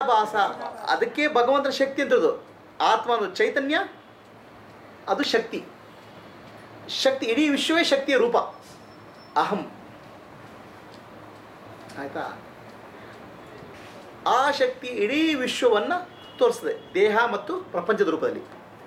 ಭಾಸ ಅದಕ್ಕೆ ಭಗವಂತನ ಶಕ್ತಿ ಅಂತದ್ದು ಆತ್ಮ ಅನ್ನೋದು ಚೈತನ್ಯ ಅದು ಶಕ್ತಿ ಶಕ್ತಿ ಇಡೀ ವಿಶ್ವವೇ ಶಕ್ತಿಯ ರೂಪ ಅಹಂ ಆಯ್ತಾ ಆ ಶಕ್ತಿ ಇಡೀ ವಿಶ್ವವನ್ನು ತೋರಿಸ್ತದೆ ದೇಹ ಮತ್ತು ಪ್ರಪಂಚದ ರೂಪದಲ್ಲಿ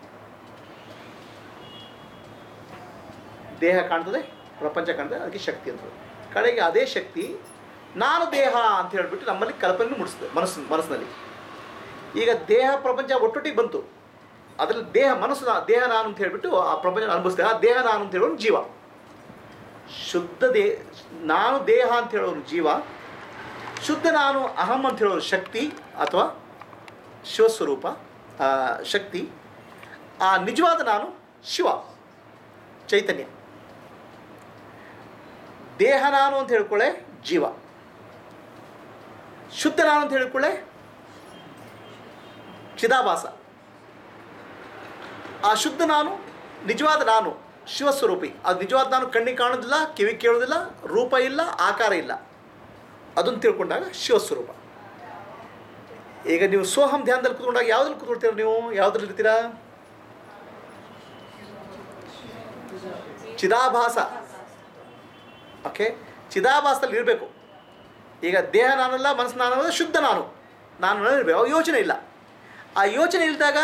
ದೇಹ ಕಾಣ್ತದೆ ಪ್ರಪಂಚ ಕಾಣ್ತದೆ ಅದಕ್ಕೆ ಶಕ್ತಿ ಅಂತ ಕಡೆಗೆ ಅದೇ ಶಕ್ತಿ ನಾನು ದೇಹ ಅಂತ ಹೇಳ್ಬಿಟ್ಟು ನಮ್ಮಲ್ಲಿ ಕಲ್ಪನೆ ಮೂಡಿಸ್ತದೆ ಮನಸ್ಸು ಮನಸ್ಸಿನಲ್ಲಿ ಈಗ ದೇಹ ಪ್ರಪಂಚ ಒಟ್ಟೊಟ್ಟಿಗೆ ಬಂತು ಅದರಲ್ಲಿ ದೇಹ ಮನಸ್ಸು ನಾ- ದೇಹ ನಾನು ಅಂತ ಹೇಳ್ಬಿಟ್ಟು ಆ ಪ್ರಪಂಚ ಅನುಭವಿಸ್ತೇವೆ ಆ ದೇಹ ನಾನು ಅಂತ ಹೇಳೋನು ಜೀವ ಶುದ್ಧ ದೇ ನಾನು ದೇಹ ಅಂತ ಹೇಳೋನು ಜೀವ ಶುದ್ಧ ನಾನು ಅಹಂ ಅಂತ ಹೇಳೋರು ಶಕ್ತಿ ಅಥವಾ ಶಿವಸ್ವರೂಪ ಆ, ಶಕ್ತಿ ಆ ನಿಜವಾದ ನಾನು ಶಿವ ಚೈತನ್ಯ ದೇಹ ನಾನು ಅಂತ ಹೇಳ್ಕೊಳ್ಳೆ ಜೀವ ಶುದ್ಧ ನಾನು ಅಂತ ಹೇಳ್ಕೊಳ್ಳೆ ಚಿದಾಭಾಸ ಆ ಶುದ್ಧ ನಾನು ನಿಜವಾದ ನಾನು ಶಿವಸ್ವರೂಪಿ ಅದು ನಿಜವಾದ ನಾನು ಕಣ್ಣಿಗೆ ಕಾಣೋದಿಲ್ಲ ಕಿವಿ ಕೇಳೋದಿಲ್ಲ ರೂಪ ಇಲ್ಲ ಆಕಾರ ಇಲ್ಲ ಅದನ್ನು ತಿಳ್ಕೊಂಡಾಗ ಶಿವಸ್ವರೂಪ ಈಗ ನೀವು ಸೋಹಂ ಧ್ಯಾನದಲ್ಲಿ ಕೂತ್ಕೊಂಡಾಗ ಯಾವ್ದ್ರಲ್ಲಿ ಕೂತ್ಕೊಳ್ತೀರ ನೀವು ಯಾವ್ದ್ರಲ್ಲಿ ಇರ್ತೀರಾ ಚಿದಾಭಾಸ ಓಕೆ ಚಿದಾಭಾಸದಲ್ಲಿ ಇರಬೇಕು ಈಗ ದೇಹ ನಾನಲ್ಲ ಮನಸ್ಸು ನಾನಲ್ಲ ಶುದ್ಧ ನಾನು ನಾನು ಇರಬೇಕು ಅವಾಗ ಯೋಚನೆ ಇಲ್ಲ ಆ ಯೋಚನೆ ಇಲ್ದಾಗ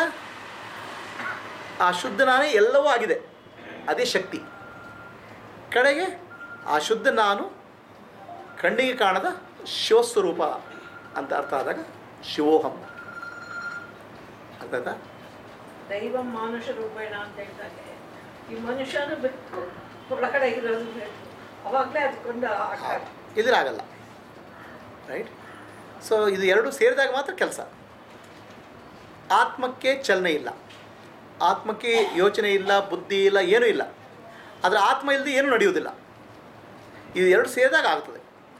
ಆ ಶುದ್ಧ ನಾನೇ ಎಲ್ಲವೂ ಆಗಿದೆ ಅದೇ ಶಕ್ತಿ ಕಡೆಗೆ ಆ ಶುದ್ಧ ನಾನು ಕಣ್ಣಿಗೆ ಕಾಣದ ಶಿವಸ್ವರೂಪ ಅಂತ ಅರ್ಥ ಆದಾಗ ಶಿವೋಹಂ ಅರ್ಥ ಆಯ್ತಾ ದೈವ ಮಾನುಷ ರೂಪೇಣ ಅಂತ ಹೇಳ್ತಾರೆ ಈ ಮನುಷ್ಯನು ಬಿಟ್ಟು ಒಳಗಡೆ ಇರೋದು ಬೇಕು ಅವಾಗಲೇ ಅದಕ್ಕೊಂದು ಆಕಾರ ಇದಿರಾಗಲ್ಲ ರೈಟ್ ಸೊ ಇದು ಎರಡು ಸೇರಿದಾಗ ಮಾತ್ರ ಕೆಲಸ ಆತ್ಮಕ್ಕೆ ಚಲನೆ ಇಲ್ಲ ಆತ್ಮಕ್ಕೆ ಯೋಚನೆ ಇಲ್ಲ ಬುದ್ಧಿ ಇಲ್ಲ ಏನೂ ಇಲ್ಲ ಆದರೆ ಆತ್ಮ ಇಲ್ಲದೆ ಏನೂ ನಡೆಯುವುದಿಲ್ಲ ಇದು ಎರಡು ಸೇರಿದಾಗ ಆಗ್ತದೆ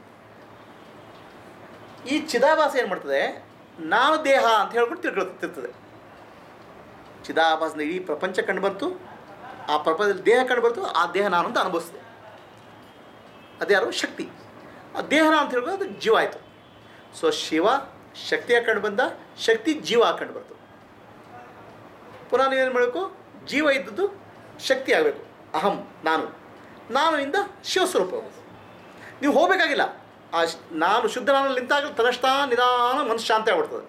ಈ ಚಿದಾಭಾಸ ಏನು ಮಾಡ್ತದೆ ನಾನು ದೇಹ ಅಂತ ಹೇಳ್ಬಿಟ್ಟು ತಿಳ್ಕೊಳ್ತಿರ್ತದೆ ಚಿದಾಭಾಸದ ಇಡೀ ಪ್ರಪಂಚ ಕಂಡು ಬಂತು ಆ ಪ್ರಪಂಚದಲ್ಲಿ ದೇಹ ಕಂಡು ಬಂತು ಆ ದೇಹ ನಾನು ಅಂತ ಅನುಭವಿಸ್ತದೆ ಅದ್ಯಾರು ಶಕ್ತಿ ಆ ದೇಹ ಅಂತ ಹೇಳ್ಬೋದು ಅದು ಜೀವ ಆಯಿತು ಸೊ ಶಿವ ಶಕ್ತಿ ಹಾಕೊಂಡು ಬಂದ ಶಕ್ತಿ ಜೀವ ಹಾಕೊಂಡು ಬರ್ತು ಪುನಃ ನೀವೇನು ಮಾಡಬೇಕು ಜೀವ ಇದ್ದದ್ದು ಶಕ್ತಿ ಆಗಬೇಕು ಅಹಂ ನಾನು ನಾನು ಇಂದ ಶಿವಸ್ವರೂಪ ಹೋಗ್ಬೇಕು. ನೀವು ಹೋಗಬೇಕಾಗಿಲ್ಲ ಆ ಶ್- ನಾನು ಶುದ್ಧ ನಾನು ನಿಂತಾಗ ತನ್ನಷ್ಟ ನಿಧಾನ ಮನಸ್ಸು ಶಾಂತಿ ಆಗ್ಬಿಡ್ತದೆ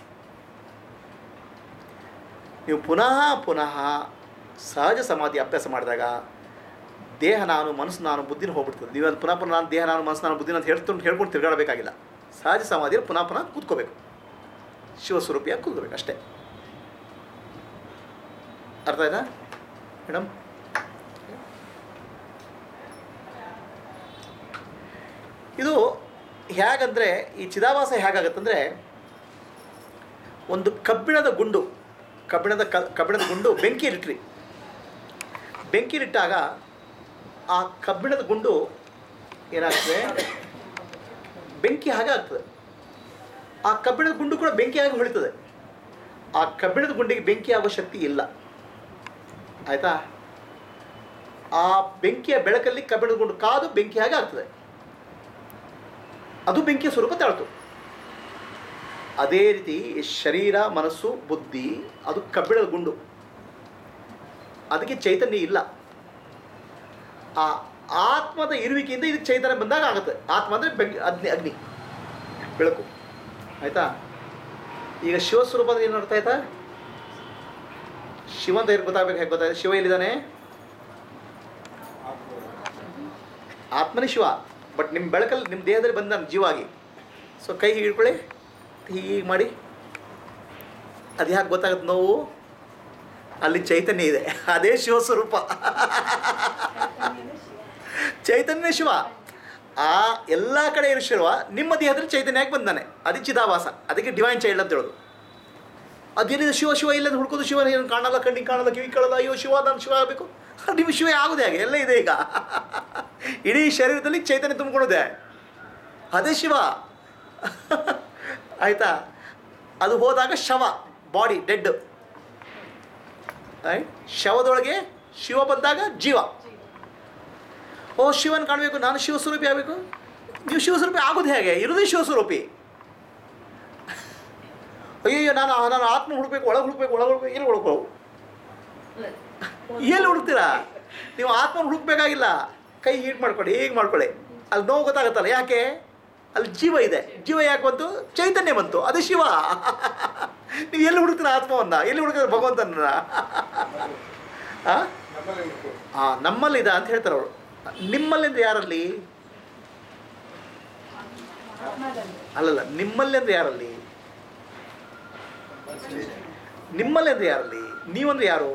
ನೀವು ಪುನಃ ಪುನಃ ಸಹಜ ಸಮಾಧಿ ಅಭ್ಯಾಸ ಮಾಡಿದಾಗ ದೇಹ ನಾನು ಮನಸ್ಸು ನಾನು ಬುದ್ಧಿನ ಹೋಗ್ಬಿಡ್ತದೆ ನೀವು ಅದು ಪುನಃ ಪುನಃ ನಾನು ದೇಹ ನಾನು ಮನಸ್ಸು ನಾನು ಬುದ್ಧಿನ ಅಂತ ಹೇಳ್ಕೊಂಡು ಹೇಳ್ಕೊಂಡು ತಿರುಗಾಡಬೇಕಾಗಿಲ್ಲ ಸಹಜ ಸಮಾಧಿಯಲ್ಲಿ ಪುನಃ ಪುನಃ ಕೂತ್ಕೋಬೇಕು ಶಿವಸ್ವರೂಪಿಯಾಗಿ ಕೂತ್ಕೋಬೇಕು ಅಷ್ಟೇ ಅರ್ಥ ಆಯ್ತಾ ಮೇಡಮ್ ಇದು ಹೇಗಂದರೆ ಈ ಚಿದಾಭಾಸ ಹೇಗಾಗತ್ತಂದರೆ ಒಂದು ಕಬ್ಬಿಣದ ಗುಂಡು ಕಬ್ಬಿಣದ ಕ ಕಬ್ಬಿಣದ ಗುಂಡು ಬೆಂಕಿಯಲ್ಲಿಟ್ರಿ ಬೆಂಕಿಲಿಟ್ಟಾಗ ಆ ಕಬ್ಬಿಣದ ಗುಂಡು ಏನಾಗ್ತದೆ ಬೆಂಕಿ ಹಾಗೆ ಆಗ್ತದೆ ಆ ಕಬ್ಬಿಣದ ಗುಂಡು ಕೂಡ ಬೆಂಕಿಯಾಗಿ ಹೊಳಿತದೆ ಆ ಕಬ್ಬಿಣದ ಗುಂಡಿಗೆ ಬೆಂಕಿ ಆಗುವ ಶಕ್ತಿ ಇಲ್ಲ ಆಯಿತಾ ಆ ಬೆಂಕಿಯ ಬೆಳಕಲ್ಲಿ ಕಬ್ಬಿಣದ ಗುಂಡು ಕಾದು ಬೆಂಕಿ ಹಾಗೆ ಆಗ್ತದೆ ಅದು ಬೆಂಕಿಯ ಸ್ವರೂಪ ತಾಳ್ತು ಅದೇ ರೀತಿ ಶರೀರ ಮನಸ್ಸು ಬುದ್ಧಿ ಅದು ಕಬ್ಬಿಣದ ಗುಂಡು ಅದಕ್ಕೆ ಚೈತನ್ಯ ಇಲ್ಲ ಆ ಆತ್ಮದ ಇರುವಿಕೆಯಿಂದ ಇದಕ್ಕೆ ಚೈತನ್ಯ ಬಂದಾಗ ಆಗುತ್ತೆ ಆತ್ಮ ಅಂದರೆ ಬೆಂಕಿ ಅಗ್ನಿ ಅಗ್ನಿ ಬೆಳಕು ಆಯಿತಾ ಈಗ ಶಿವಸ್ವರೂಪ ಅಂದ್ರೆ ಏನು ಅರ್ಥ ಆಯ್ತಾ ಶಿವ ಅಂತ ಹೇಗೆ ಗೊತ್ತಾಗಬೇಕು ಹೇಗೆ ಗೊತ್ತಾಯ್ತು ಶಿವ ಎಲ್ಲಿದ್ದಾನೆ ಆತ್ಮನೇ ಶಿವ ಬಟ್ ನಿಮ್ಮ ಬೆಳಕಲ್ಲಿ ನಿಮ್ಮ ದೇಹದಲ್ಲಿ ಬಂದ ಜೀವ ಆಗಿ ಸೊ ಕೈ ಹೀಗೆ ಹಿಡ್ಕೊಳ್ಳಿ ಹೀಗೆ ಮಾಡಿ ಅದು ಯಾಕೆ ಗೊತ್ತಾಗುತ್ತೆ ನೋವು ಅಲ್ಲಿ ಚೈತನ್ಯ ಇದೆ ಅದೇ ಶಿವಸ್ವರೂಪ ಚೈತನ್ಯ ಶಿವ ಆ ಎಲ್ಲ ಕಡೆ ಇರೋ ಶಿವ ನಿಮ್ಮ ದೇಹದಲ್ಲಿ ಚೈತನ್ಯ ಯಾಕೆ ಬಂದಾನೆ ಅದೇ ಚಿದಾಭಾಸ ಅದಕ್ಕೆ ಡಿವೈನ್ ಚೈಲ್ಡ್ ಅಂತ ಹೇಳೋದು ಅದೇನಿದೆ ಶಿವ ಶಿವ ಇಲ್ಲದ ಹುಡ್ಕೋದು ಶಿವ ಏನು ಕಾಣಲ್ಲ ಕಣ್ಣಿಗೆ ಕಾಣಲ್ಲ ಕಿವಿ ಕೇಳಲ್ಲ ಅಯ್ಯೋ ಶಿವ ನಾನು ಶಿವ ಆಗಬೇಕು ನಿಮ್ಮ ಶಿವ ಆಗೋದು ಹೇಗೆ ಎಲ್ಲ ಇದೆ ಈಗ ಇಡೀ ಶರೀರದಲ್ಲಿ ಚೈತನ್ಯ ತುಂಬಿಕೊಂಡಿದೆ ಅದೇ ಶಿವ ಆಯಿತಾ ಅದು ಹೋದಾಗ ಶವ ಬಾಡಿ ಡೆಡ್ ರೈಟ್ ಶವದೊಳಗೆ ಶಿವ ಬಂದಾಗ ಜೀವ ಓ ಶಿವನ್ ಕಾಣಬೇಕು ನಾನು ಶಿವಸ್ವರೂಪಿ ಆಗಬೇಕು ನೀವು ಶಿವಸ್ವರೂಪಿ ಆಗೋದು ಹೇಗೆ ಇರೋದೇ ಶಿವಸ್ವರೂಪಿ ಅಯ್ಯಯ್ಯೋ ನಾನು ನಾನು ಆತ್ಮ ಹುಡುಕ್ಬೇಕು ಒಳಗೆ ಹುಡುಕ್ಬೇಕು ಒಳಗೆ ಹುಡುಕ್ಬೇಕು ಎಲ್ಲಿ ಹುಡುಕೋ ಎಲ್ಲಿ ಹುಡುಕ್ತೀರಾ ನೀವು ಆತ್ಮ ಹುಡುಕ್ಬೇಕಾಗಿಲ್ಲ ಕೈ ಹೀಟ್ ಮಾಡ್ಕೊಳ್ಳಿ ಹೇಗೆ ಮಾಡ್ಕೊಳ್ಳಿ ಅಲ್ಲಿ ನೋವು ಗೊತ್ತಾಗುತ್ತಲ್ಲ ಯಾಕೆ ಅಲ್ಲಿ ಜೀವ ಇದೆ ಜೀವ ಯಾಕೆ ಬಂತು ಚೈತನ್ಯ ಬಂತು ಅದು ಶಿವ ನೀವು ಎಲ್ಲಿ ಹುಡುಕ್ತೀರ ಆತ್ಮವನ್ನ ಎಲ್ಲಿ ಹುಡುಕಿದ್ರೆ ಭಗವಂತನ ಆ ನಮ್ಮಲ್ಲಿ ಉಂಟು ಆ, ನಮ್ಮಲ್ಲಿದ ಅಂತ ಹೇಳ್ತಾರೆ ಅವರು ನಿಮ್ಮಲ್ಲಿ ಅಂದ್ರೆ ಯಾರಲ್ಲಿ ಅಲ್ಲಲ್ಲ ನಿಮ್ಮಲ್ಲಿ ಅಂದ್ರೆ ಯಾರಲ್ಲಿ ನಿಮ್ಮಲ್ಲಿ ಅಂದ್ರೆ ಯಾರಲ್ಲಿ ನೀವಂದ್ರೆ ಯಾರು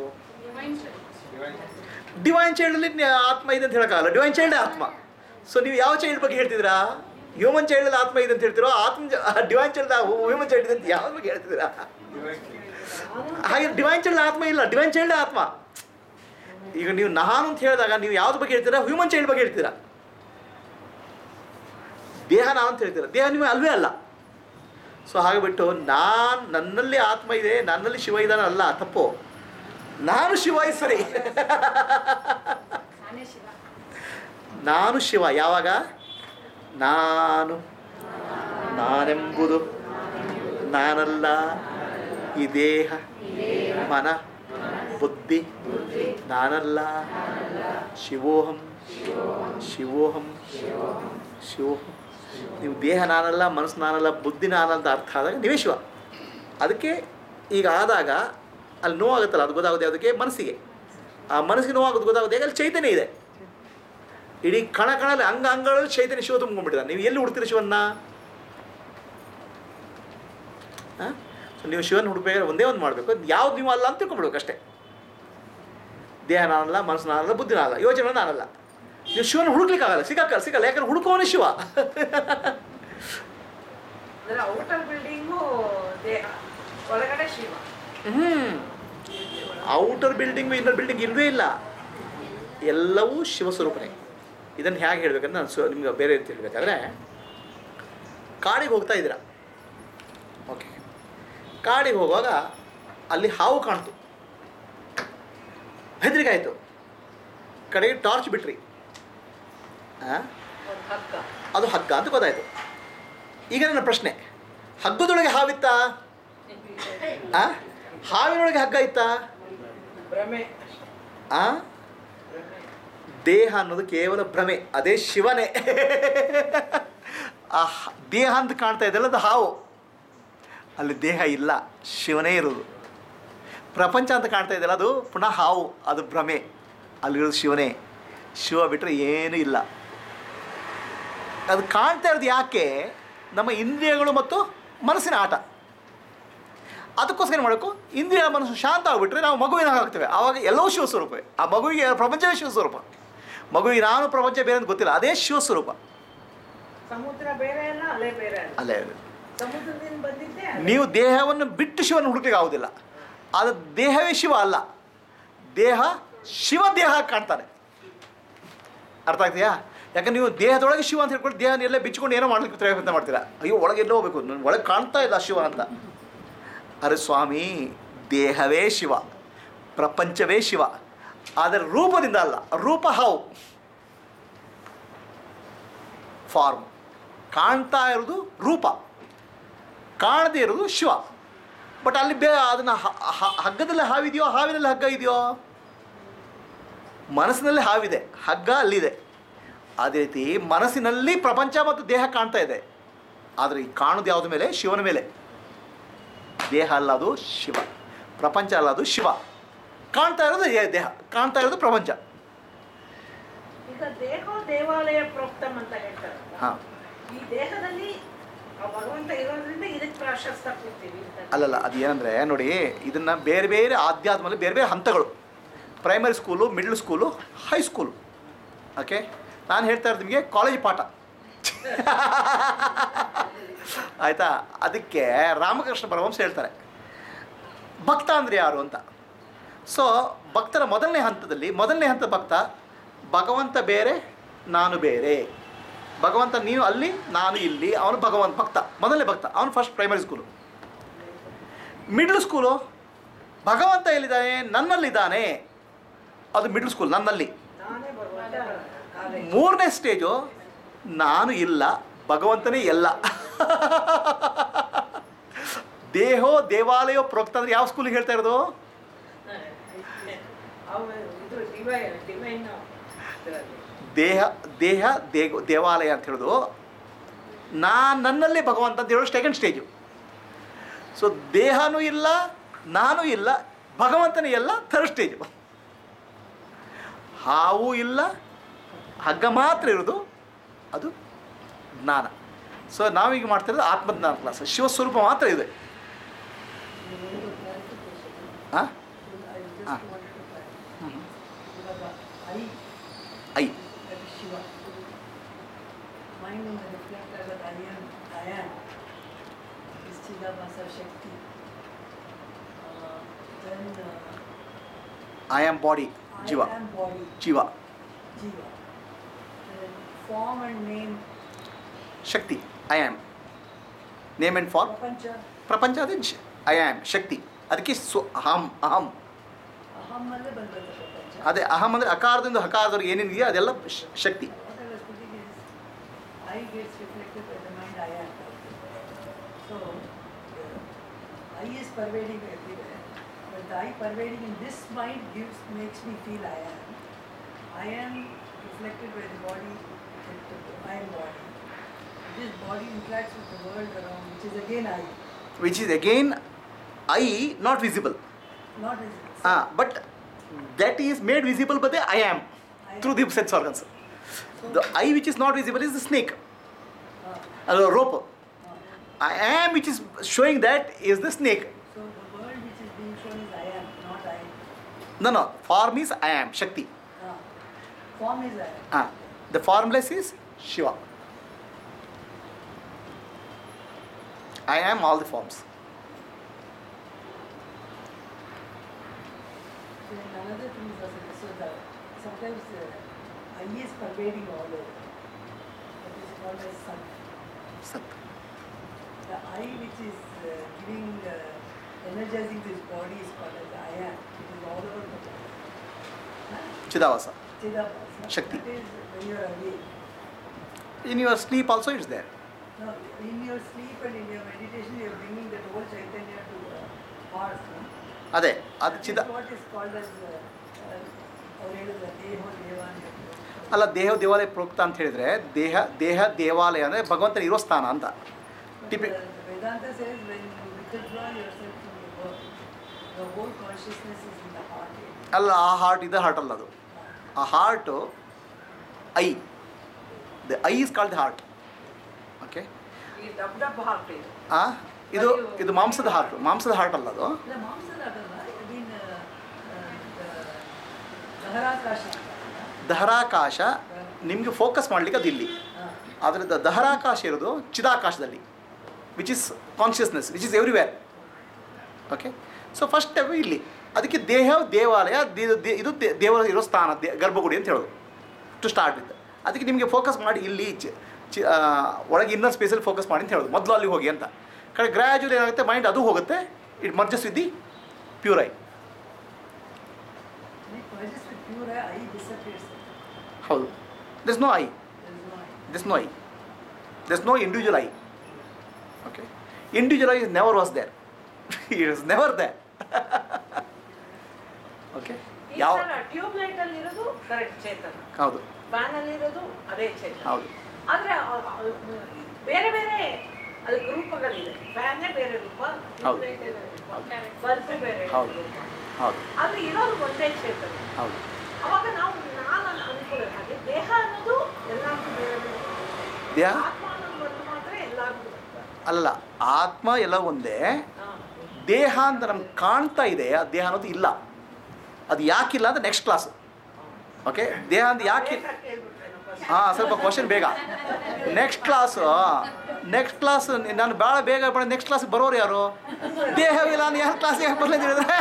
ಡಿವೈನ್ ಚೈಲ್ಡಲ್ಲಿ ಆತ್ಮ ಇದೆ ಅಂತ ಹೇಳೋಕ್ಕಾಗಲ್ಲ ಡಿವೈನ್ ಚೈಲ್ಡ್ ಆತ್ಮ ಸೊ ನೀವು ಯಾವ ಚೈಲ್ಡ್ ಬಗ್ಗೆ ಹೇಳ್ತಿದ್ದೀರಾ ಹ್ಯೂಮನ್ ಚೈಲ್ಡಲ್ಲಿ ಆತ್ಮ ಇದೆ ಅಂತ ಹೇಳ್ತೀರೋ ಆತ್ಮ ಡಿವೈನ್ ಚೈಲ್ಡ್ ಹ್ಯೂಮನ್ ಚೈಲ್ಡ್ ಇದೆ ಅಂತ ಯಾವ್ದು ಬಗ್ಗೆ ಹೇಳ್ತಿದ್ದೀರಾ ಹಾಗೆ ಡಿವೈನ್ ಚೈಲ್ಡ್ ಆತ್ಮ ಇಲ್ಲ ಡಿವೈನ್ ಚೈಲ್ಡ್ ಆತ್ಮ ಈಗ ನೀವು ನಾನು ಅಂತ ಹೇಳಿದಾಗ ನೀವು ಯಾವ್ದು ಬಗ್ಗೆ ಹೇಳ್ತೀರಾ ಹ್ಯೂಮನ್ ಚೈಲ್ಡ್ ಬಗ್ಗೆ ಹೇಳ್ತೀರಾ ದೇಹ ನಾನು ಅಂತ ಹೇಳ್ತೀರಾ ದೇಹ ನಿಮಗೆ ಅಲ್ವೇ ಅಲ್ಲ ಸೊ ಹಾಗೆ ಬಿಟ್ಟು ನಾನು ನನ್ನಲ್ಲಿ ಆತ್ಮ ಇದೆ ನನ್ನಲ್ಲಿ ಶಿವ ಇದ್ದಾನೆ ಅಲ್ಲ ತಪ್ಪು ನಾನು ಶಿವ is ಸರಿ ನಾನು ಶಿವ ಯಾವಾಗ ನಾನು ನಾನೆಂಬುದು ನಾನಲ್ಲ ಈ ದೇಹ ಮನ ಬುದ್ಧಿ ನಾನಲ್ಲ ಶಿವೋಹಂ ಶಿವೋಹಂ ಶಿವೋಹಂ ನೀವು ದೇಹ ನಾನಲ್ಲ ಮನಸ್ಸು ನಾನಲ್ಲ ಬುದ್ಧಿ ನಾನಲ್ಲ ಅಂತ ಅರ್ಥ ಆದಾಗ ನೀವೇ ಶಿವ ಅದಕ್ಕೆ ಈಗ ಆದಾಗ ಅಲ್ಲಿ ನೋವಾಗುತ್ತಲ್ಲ ಅದು ಗೊತ್ತಾಗೋದು ಯಾವುದಕ್ಕೆ ಮನಸ್ಸಿಗೆ ಆ ಮನಸ್ಸಿಗೆ ನೋವಾಗೋದು ಗೊತ್ತಾಗೋದು ಹೇಗೆ ಅಲ್ಲಿ ಚೈತನ್ಯ ಇದೆ ಇಡೀ ಕಣ ಕಣಲ್ಲಿ ಅಂಗ ಅಂಗಗಳಲ್ಲಿ ಚೈತನ್ಯ ಶಿವ ತುಂಬ್ಕೊಂಡ್ಬಿಟ್ಟಿದ್ದಾನೆ ನೀವು ಎಲ್ಲಿ ಹುಡ್ತೀರಿ ಶಿವನ್ನ ಹಾಂ ಸೊ ನೀವು ಶಿವನ್ ಹುಡುಕ್ಬೇಕಾದ್ರೆ ಒಂದೇ ಒಂದು ಮಾಡಬೇಕು ಯಾವ್ದು ನೀವು ಅಲ್ಲ ಅಂತ ತಿಳ್ಕೊಂಬಿಡ್ಬೇಕು ಅಷ್ಟೇ ದೇಹ ನಾನಲ್ಲ ಮನಸ್ಸು ನಾನಲ್ಲ ಬುದ್ಧಿ ನಾನಲ್ಲ ಯೋಚನೆ ನಾನಲ್ಲ ನೀವು ಶಿವನ ಹುಡುಕ್ಲಿಕ್ಕಾಗಲ್ಲ ಸಿಗಕ್ಕ ಸಿಗಲ್ಲ ಯಾಕಂದ್ರೆ ಹುಡುಕೋನೇ ಶಿವ ಅಂದ್ರೆ ಔಟರ್ ಬಿಲ್ಡಿಂಗು ದೇಹ ಒಳಗಡೆ ಶಿವ ಹ್ಞೂ ಔಟರ್ ಬಿಲ್ಡಿಂಗು ಇನ್ನರ್ ಬಿಲ್ಡಿಂಗ್ ಇಲ್ಲವೇ ಇಲ್ಲ ಎಲ್ಲವೂ ಶಿವಸ್ವರೂಪನೇ ಇದನ್ನು ಹೇಗೆ ಹೇಳ್ಬೇಕಂತ ನಾನು ಸೊ ನಿಮ್ಗೆ ಬೇರೆ ರೀತಿ ಹೇಳ್ಬೇಕಾದ್ರೆ ಕಾಡಿಗೆ ಹೋಗ್ತಾ ಇದ್ದೀರಾ ಓಕೆ ಕಾಡಿಗೆ ಹೋಗುವಾಗ ಅಲ್ಲಿ ಹಾವು ಕಾಣ್ತು ಹೆದರಿಕೆ ಆಯಿತು ಕಡೆಗೆ ಟಾರ್ಚ್ ಬಿಟ್ರಿ ಆ? ಒಂದು ಹಗ್ಗ ಅದು ಹಗ್ಗ ಅಂತ ಗೊತ್ತಾಯಿತು ಈಗ ನನ್ನ ಪ್ರಶ್ನೆ ಹಗ್ಗದೊಳಗೆ ಹಾವಿತ್ತಾ ಆ? ಹಾವಿನೊಳಗೆ ಹಗ್ಗ ಇತ್ತಾ ಭ್ರಮೆ ಆ ದೇಹ ಅನ್ನೋದು ಕೇವಲ ಭ್ರಮೆ ಅದೇ ಶಿವನೇ ಆ ಹ- ದೇಹ ಅಂತ ಕಾಣ್ತಾ ಇದೆಯಲ್ಲ ಅದು ಹಾವು ಅಲ್ಲಿ ದೇಹ ಇಲ್ಲ ಶಿವನೇ ಇರೋದು ಪ್ರಪಂಚ ಅಂತ ಕಾಣ್ತಾ ಇದೆಯಲ್ಲ ಅದು ಪುನಃ ಹಾವು ಅದು ಭ್ರಮೆ ಅಲ್ಲಿರೋದು ಶಿವನೇ ಶಿವ ಬಿಟ್ಟರೆ ಏನೂ ಇಲ್ಲ ಅದು ಕಾಣ್ತಾ ಇರೋದು ಯಾಕೆ ನಮ್ಮ ಇಂದ್ರಿಯಗಳು ಮತ್ತು ಮನಸ್ಸಿನ ಆಟ ಅದಕ್ಕೋಸ್ಕರ ಏನು ಮಾಡಬೇಕು ಇಂದ್ರಿಯ ಮನಸ್ಸು ಶಾಂತ ಆಗಿಬಿಟ್ರೆ ನಾವು ಮಗುವಿನ ಆಗ್ತೇವೆ ಆವಾಗ ಎಲ್ಲವೂ ಶಿವಸ್ವರೂಪವೇ ಆ ಮಗುವಿಗೆ ಪ್ರಪಂಚವೇ ಶಿವಸ್ವರೂಪ ಮಗುವಿಗೆ ನಾನು ಪ್ರಪಂಚ ಬೇರೆ ಅಂತ ಗೊತ್ತಿಲ್ಲ ಅದೇ ಶಿವಸ್ವರೂಪ ಸಮುದ್ರ ಬೇರೆ ಅಲ್ಲ ಅಲೆ ಬೇರೆ ಅಲ್ಲ ಅಲ್ಲೇ ಸಮುದ್ರದಿಂದ ಬಂದಿದ್ದೆ ಅಲೆ. ನೀವು ದೇಹವನ್ನು ಬಿಟ್ಟು ಶಿವನ ಹುಡುಕ್ಲಿಕ್ಕೆ ಆಗೋದಿಲ್ಲ ಅದು ದೇಹವೇ ಶಿವ ಅಲ್ಲ ದೇಹ ಶಿವ ದೇಹ ಕಾಣ್ತಾನೆ ಅರ್ಥ ಆಗ್ತೀಯಾ ಯಾಕಂದ್ರೆ ನೀವು ದೇಹದೊಳಗೆ ಶಿವ ಅಂತ ಹೇಳ್ಕೊಂಡು ದೇಹನ ಎಲ್ಲ ಬಿಚ್ಕೊಂಡು ಏನೋ ಮಾಡ್ಲಿಕ್ಕೆ ಪ್ರಯತ್ನ ಮಾಡ್ತೀರಾ ಅಯ್ಯೋ ಒಳಗೆ ಎಲ್ಲೋ ಹೋಗ್ಬೇಕು ನನ್ ಒಳಗೆ ಕಾಣ್ತಾ ಇಲ್ಲ ಶಿವ ಅಂತ ಅರೆ ಸ್ವಾಮಿ ದೇಹವೇ ಶಿವ ಪ್ರಪಂಚವೇ ಶಿವ ಆದರೆ ರೂಪದಿಂದ ಅಲ್ಲ ರೂಪ ಹೌ ಫಾರ್ಮ್ ಕಾಣ್ತಾ ಇರೋದು ರೂಪ ಕಾಣದೇ ಇರೋದು ಶಿವ ಬಟ್ ಅಲ್ಲಿ ಬೇ ಅದನ್ನು ಹಗ್ಗದಲ್ಲಿ ಹಾವಿದೆಯೋ ಹಾವಿನಲ್ಲಿ ಹಗ್ಗ ಇದೆಯೋ ಮನಸ್ಸಿನಲ್ಲಿ ಹಾವಿದೆ ಹಗ್ಗ ಅಲ್ಲಿದೆ ಅದೇ ರೀತಿ ಮನಸ್ಸಿನಲ್ಲಿ ಪ್ರಪಂಚ ಮತ್ತು ದೇಹ ಕಾಣ್ತಾ ಇದೆ ಆದರೆ ಈ ಕಾಣೋದು ಯಾವ್ದ್ರ ಮೇಲೆ ಶಿವನ ಮೇಲೆ ದೇಹ ಅಲ್ಲ ಅದು ಶಿವ ಪ್ರಪಂಚ ಅಲ್ಲ ಅದು ಶಿವ ಕಾಣ್ತಾ ಇರೋದು ದೇ- ದೇಹ ಕಾಣ್ತಾ ಇರೋದು ಪ್ರಪಂಚ ಈಗ ದೇಹ ದೇವಾಲಯ ಪ್ರೋಕ್ತಮ್ ಅಂತ ಹೇಳ್ತಾರೆ ಹಾಂ ಈ ದೇಹದಲ್ಲಿ ಆ ಭಗವಂತ ಇರೋದ್ರಿಂದ ಇದಕ್ಕೆ ಪ್ರಾಶಸ್ತ್ಯ ಕೊಡ್ತೀವಿ ಅಂತ ಅಲ್ಲಲ್ಲ ಅದು ಏನಂದರೆ ನೋಡಿ ಇದನ್ನು ಬೇರೆ ಬೇರೆ ಆಧ್ಯಾತ್ಮದಲ್ಲಿ ಬೇರೆ ಬೇರೆ ಹಂತಗಳು primary school middle school high school okay ನಾನು ಹೇಳ್ತಾ ಇರೋದು ನಿಮಗೆ ಕಾಲೇಜ್ ಪಾಠ ಆಯಿತಾ ಅದಕ್ಕೆ ರಾಮಕೃಷ್ಣ ಪರಮಹಂಸ ಹೇಳ್ತಾರೆ ಭಕ್ತ ಅಂದರೆ ಯಾರು ಅಂತ ಸೊ ಭಕ್ತರ ಮೊದಲನೇ ಹಂತದಲ್ಲಿ ಮೊದಲನೇ ಹಂತ ಭಕ್ತ ಭಗವಂತ ಬೇರೆ ನಾನು ಬೇರೆ ಭಗವಂತ ನೀನು ಅಲ್ಲಿ ನಾನು ಇಲ್ಲಿ ಅವನು ಭಗವಂತ ಭಕ್ತ ಮೊದಲನೇ ಭಕ್ತ ಅವನು first primary school middle school ಭಗವಂತ ಎಲ್ಲಿದ್ದಾನೆ ನನ್ನಲ್ಲಿದ್ದಾನೆ ಅದು ಮಿಡ್ಲ್ ಸ್ಕೂಲ್ ನನ್ನಲ್ಲಿ ನಾನೇ ಭಗವಂತ ಕಾಲೇಜ್ ಮೂರನೇ ಸ್ಟೇಜು ನಾನು ಇಲ್ಲ ಭಗವಂತನೇ ಎಲ್ಲ ದೇಹೋ ದೇವಾಲಯೋ ಪ್ರೋಕ್ತ ಅಂದ್ರೆ ಯಾವ ಸ್ಕೂಲಿಗೆ ಹೇಳ್ತಾ ಇರೋದು ಅವು ಇದು ಡಿವೈ ಡಿವೈನ್ ಇದರಲ್ಲಿ ದೇಹ ದೇಹ ದೇಗ ದೇವಾಲಯ ಅಂತ ಹೇಳೋದು ನಾ ನನ್ನಲ್ಲೇ ಭಗವಂತ ಅಂತ ಹೇಳೋ ಸೆಕೆಂಡ್ ಸ್ಟೇಜು ಸೊ ದೇಹನೂ ಇಲ್ಲ ನಾನು ಇಲ್ಲ ಭಗವಂತನೇ ಎಲ್ಲ ಥರ್ಡ್ ಸ್ಟೇಜು ಹಾವು ಇಲ್ಲ ಹಗ್ಗ ಮಾತ್ರ ಇರೋದು ಅದು ಜ್ಞಾನ ಸೊ ನಾವೀಗ ಮಾಡ್ತಿರೋದು ಆತ್ಮಜ್ಞಾನ ಕ್ಲಾಸ್ ಶಿವಸ್ವರೂಪ ಮಾತ್ರ ಇದೆ ಹಾಂ I just wanted to clarify. ಇವಾಗ I I that is Shiva mind reflect ಆಗೋದು I am I am is ಚಿದಾಭಾಸ ಶಕ್ತಿ ದೆನ್ ಐ ಆಮ್ ಬಾಡಿ ಜೀವ ಐ ಆಮ್ ಬಾಡಿ ಜೀವ ಜೀವ ಫಾರ್ಮ್ ಅಂಡ್ ನೇಮ್ ಶಕ್ತಿ I am name and form ಪ್ರಪಂಚ ಪ್ರಪಂಚ ಅದೇ ಐ ಆಮ್ ಶಕ್ತಿ ಅದಕ್ಕೆ ಸ್ವ ಅಹಂ ಅಹಂ ಅಹಮ್ಮಲ್ಲೇ ಬಂದದ್ದು ಪ್ರಪಂಚ ಅದೇ ಅಹಂ ಅಂದರೆ ಅಕಾರದಿಂದ ಹಕಾರದವ್ರಿಗೆ ಏನೇನಿದೆಯೋ ಅದೆಲ್ಲ ಶ- ಶಕ್ತಿ What I was putting is, I gets reflected by the mind I am. So, uh, I is pervading everywhere, but the I pervading in this mind gives, makes me feel I am. I am reflected by the body, the- the- I am body. This body interacts with the world around, which is again I, which is again I not visible not as but that is made visible by the I am through the sense organs the I which is not visible is the snake uh, ಅದು rope uh, I am which is showing that is the snake So the world which is being shown is I am, not I. No no form is I am ಶಕ್ತಿ Uh, form is I am. ಹಾಂ the formless is Shiva I am all the forms Then another thing is also, so the, sometimes uh, I is pervading all over. That is called as sun. ಸತ್ The I which is uh, giving, uh, energizing this body is called as I am. It is all over the body. Huh? ಚಿದಾವಾಸ Chidabhasa. Shakti. That is when you are awake. In your sleep also it's there No, in your sleep and in your meditation, you are bringing that whole Chaitanya to the heart. No? ಅದೇ ಅದು That ಚಿದ is what is called as, uh, uh, ಅವ್ರು ಹೇಳಿದ್ರು, ದೇಹೋ ದೇವ ಅಂತ ಹೇಳ್ತಾರೆ. ಅಲ್ಲ ದೇಹ ದೇವಾಲಯ ಪ್ರೋಕ್ತ ಅಂತ ಹೇಳಿದ್ರೆ ದೇಹ ದೇಹ ದೇವಾಲಯ ಅಂದರೆ ಭಗವಂತನ ಇರೋ ಸ್ಥಾನ ಅಂತ But Typic- the the Vedanta says when you withdraw yourself from the world, the whole consciousness is in the heart. area. ಅಲ್ಲ ಆ ಹಾರ್ಟ್ ಇದು ಹಾರ್ಟ್ ಅಲ್ಲ ಅದು ಆ heart I the I is called the heart okay ಈ dub dub heart ಇದು ಆ ಇದು ಇದು ಮಾಂಸದ ಹಾರ್ಟ್ ಮಾಂಸದ ಹಾರ್ಟ್ ಅಲ್ಲ ಅದು ಇಲ್ಲ ಮಾಂಸದ ಆಗಲ್ಲ ಐ ಮೀನ್ ದಹರಾಕಾಶ ದಹರಾಕಾಶ ನಿಮಗೆ ಫೋಕಸ್ ಮಾಡಲಿಕ್ಕೆ ಅದು ಇಲ್ಲಿ ಆದರೆ ದ ದಹರಾಕಾಶ ಇರೋದು ಚಿದಾಕಾಶದಲ್ಲಿ which is consciousness which is everywhere okay so first step ಇಲ್ಲಿ ಅದಕ್ಕೆ ದೇಹ ದೇವಾಲಯ ದೇ- ದೇ- ಇದು ದೇ- ದೇವರ ಇರೋ ಸ್ಥಾನ ದೇ ಗರ್ಭಗುಡಿ ಅಂತ ಹೇಳೋದು ಟು ಸ್ಟಾರ್ಟ್ ವಿತ್ ಅದಕ್ಕೆ ನಿಮಗೆ ಫೋಕಸ್ ಮಾಡಿ ಇಲ್ಲಿ ಚಿ ಚಿ ಆ, ಒಳಗೆ ಇನ್ನರ್ ಸ್ಪೇಸಲ್ಲಿ ಫೋಕಸ್ ಮಾಡಿ ಅಂತ ಹೇಳೋದು ಮೊದಲು ಅಲ್ಲಿ ಹೋಗಿ ಅಂತ ಕಡೆ ಗ್ರ್ಯಾಜುಲಿ ಏನಾಗುತ್ತೆ ಮೈಂಡ್ ಅದು ಹೋಗುತ್ತೆ it merges with the pure I just with pure eye disappears. ಹೌದು this no I There is no eye. There's no I. There's no individual I. Okay. Individual I is never was there. it is never there. okay. ಈ ಯಾವ ತರ tube light ಅಲ್ಲಿ ಇರೋದು correct ಚೇತನ ಹೌದು fan ಅಲ್ಲಿ ಇರೋದು ಅದೇ ಚೇತನ ಹೌದು ಆದ್ರೆ ಅ- ಅ- ಬೇರೆ ಬೇರೆ ಅದಕ್ಕೆ ರೂಪಗಳಿದೆ ಫ್ಯಾನೇ ಬೇರೆ ರೂಪ ಹೌದು. ಬಲ್ಬ್ ಬೇರೆ ಹೌದು. ರೂಪ ಹೌದು ಆದ್ರೆ ಇರೋದು ಒಂದೇ ಚೇತನ ಹೌದು ಅವಾಗ ನಾವು ನಾನು ಅನ್ಕೊಳ್ಳೋ ಹಾಗೆ ದೇಹ ಅನ್ನೋದು ಎಲ್ಲರಿಗೂ ಬೇರೆ ಬೇರೆ ದೇಹ ಆತ್ಮ ಅನ್ನೋದು ಒಂದು ಮಾತ್ರ ಎಲ್ಲರಿಗೂ ಬರ್ತದೆ. ಅಲ್ಲ ಆತ್ಮ ಎಲ್ಲ ಒಂದೇ ಹಾ. ದೇಹ ಅಂತ ನಮ್ಗೆ ಕಾಣ್ತಾ ಇದೆ ಆ ದೇಹ ಅನ್ನೋದು ಇಲ್ಲ ಅದು ಯಾಕಿಲ್ಲ ಅಂತ ನೆಕ್ಸ್ಟ್ ಕ್ಲಾಸ್ ಓಕೆ ದೇಹ ಅಂತ ಯಾಕೆ ಬೇಗ ಕೇಳ್ಬಿಟ್ರೇನೋ first. ಹಾಂ ಸ್ವಲ್ಪ ಕ್ವಶನ್ ಬೇಗ ನೆಕ್ಸ್ಟ್ ಕ್ಲಾಸು ನೆಕ್ಸ್ಟ್ ಕ್ಲಾಸ್ ನಾನು ಭಾಳ ಬೇಗ ಬೇಡ ನೆಕ್ಸ್ಟ್ ಕ್ಲಾಸ್ ಬರೋರು ಯಾರು ದೇಹವಿಲ್ಲ ನಾನು ಯಾವ ಕ್ಲಾಸಿಗೆ ಯಾಕೆ ಬರಲಿ ಅಂತ ಹೇಳಿದ್ರೆ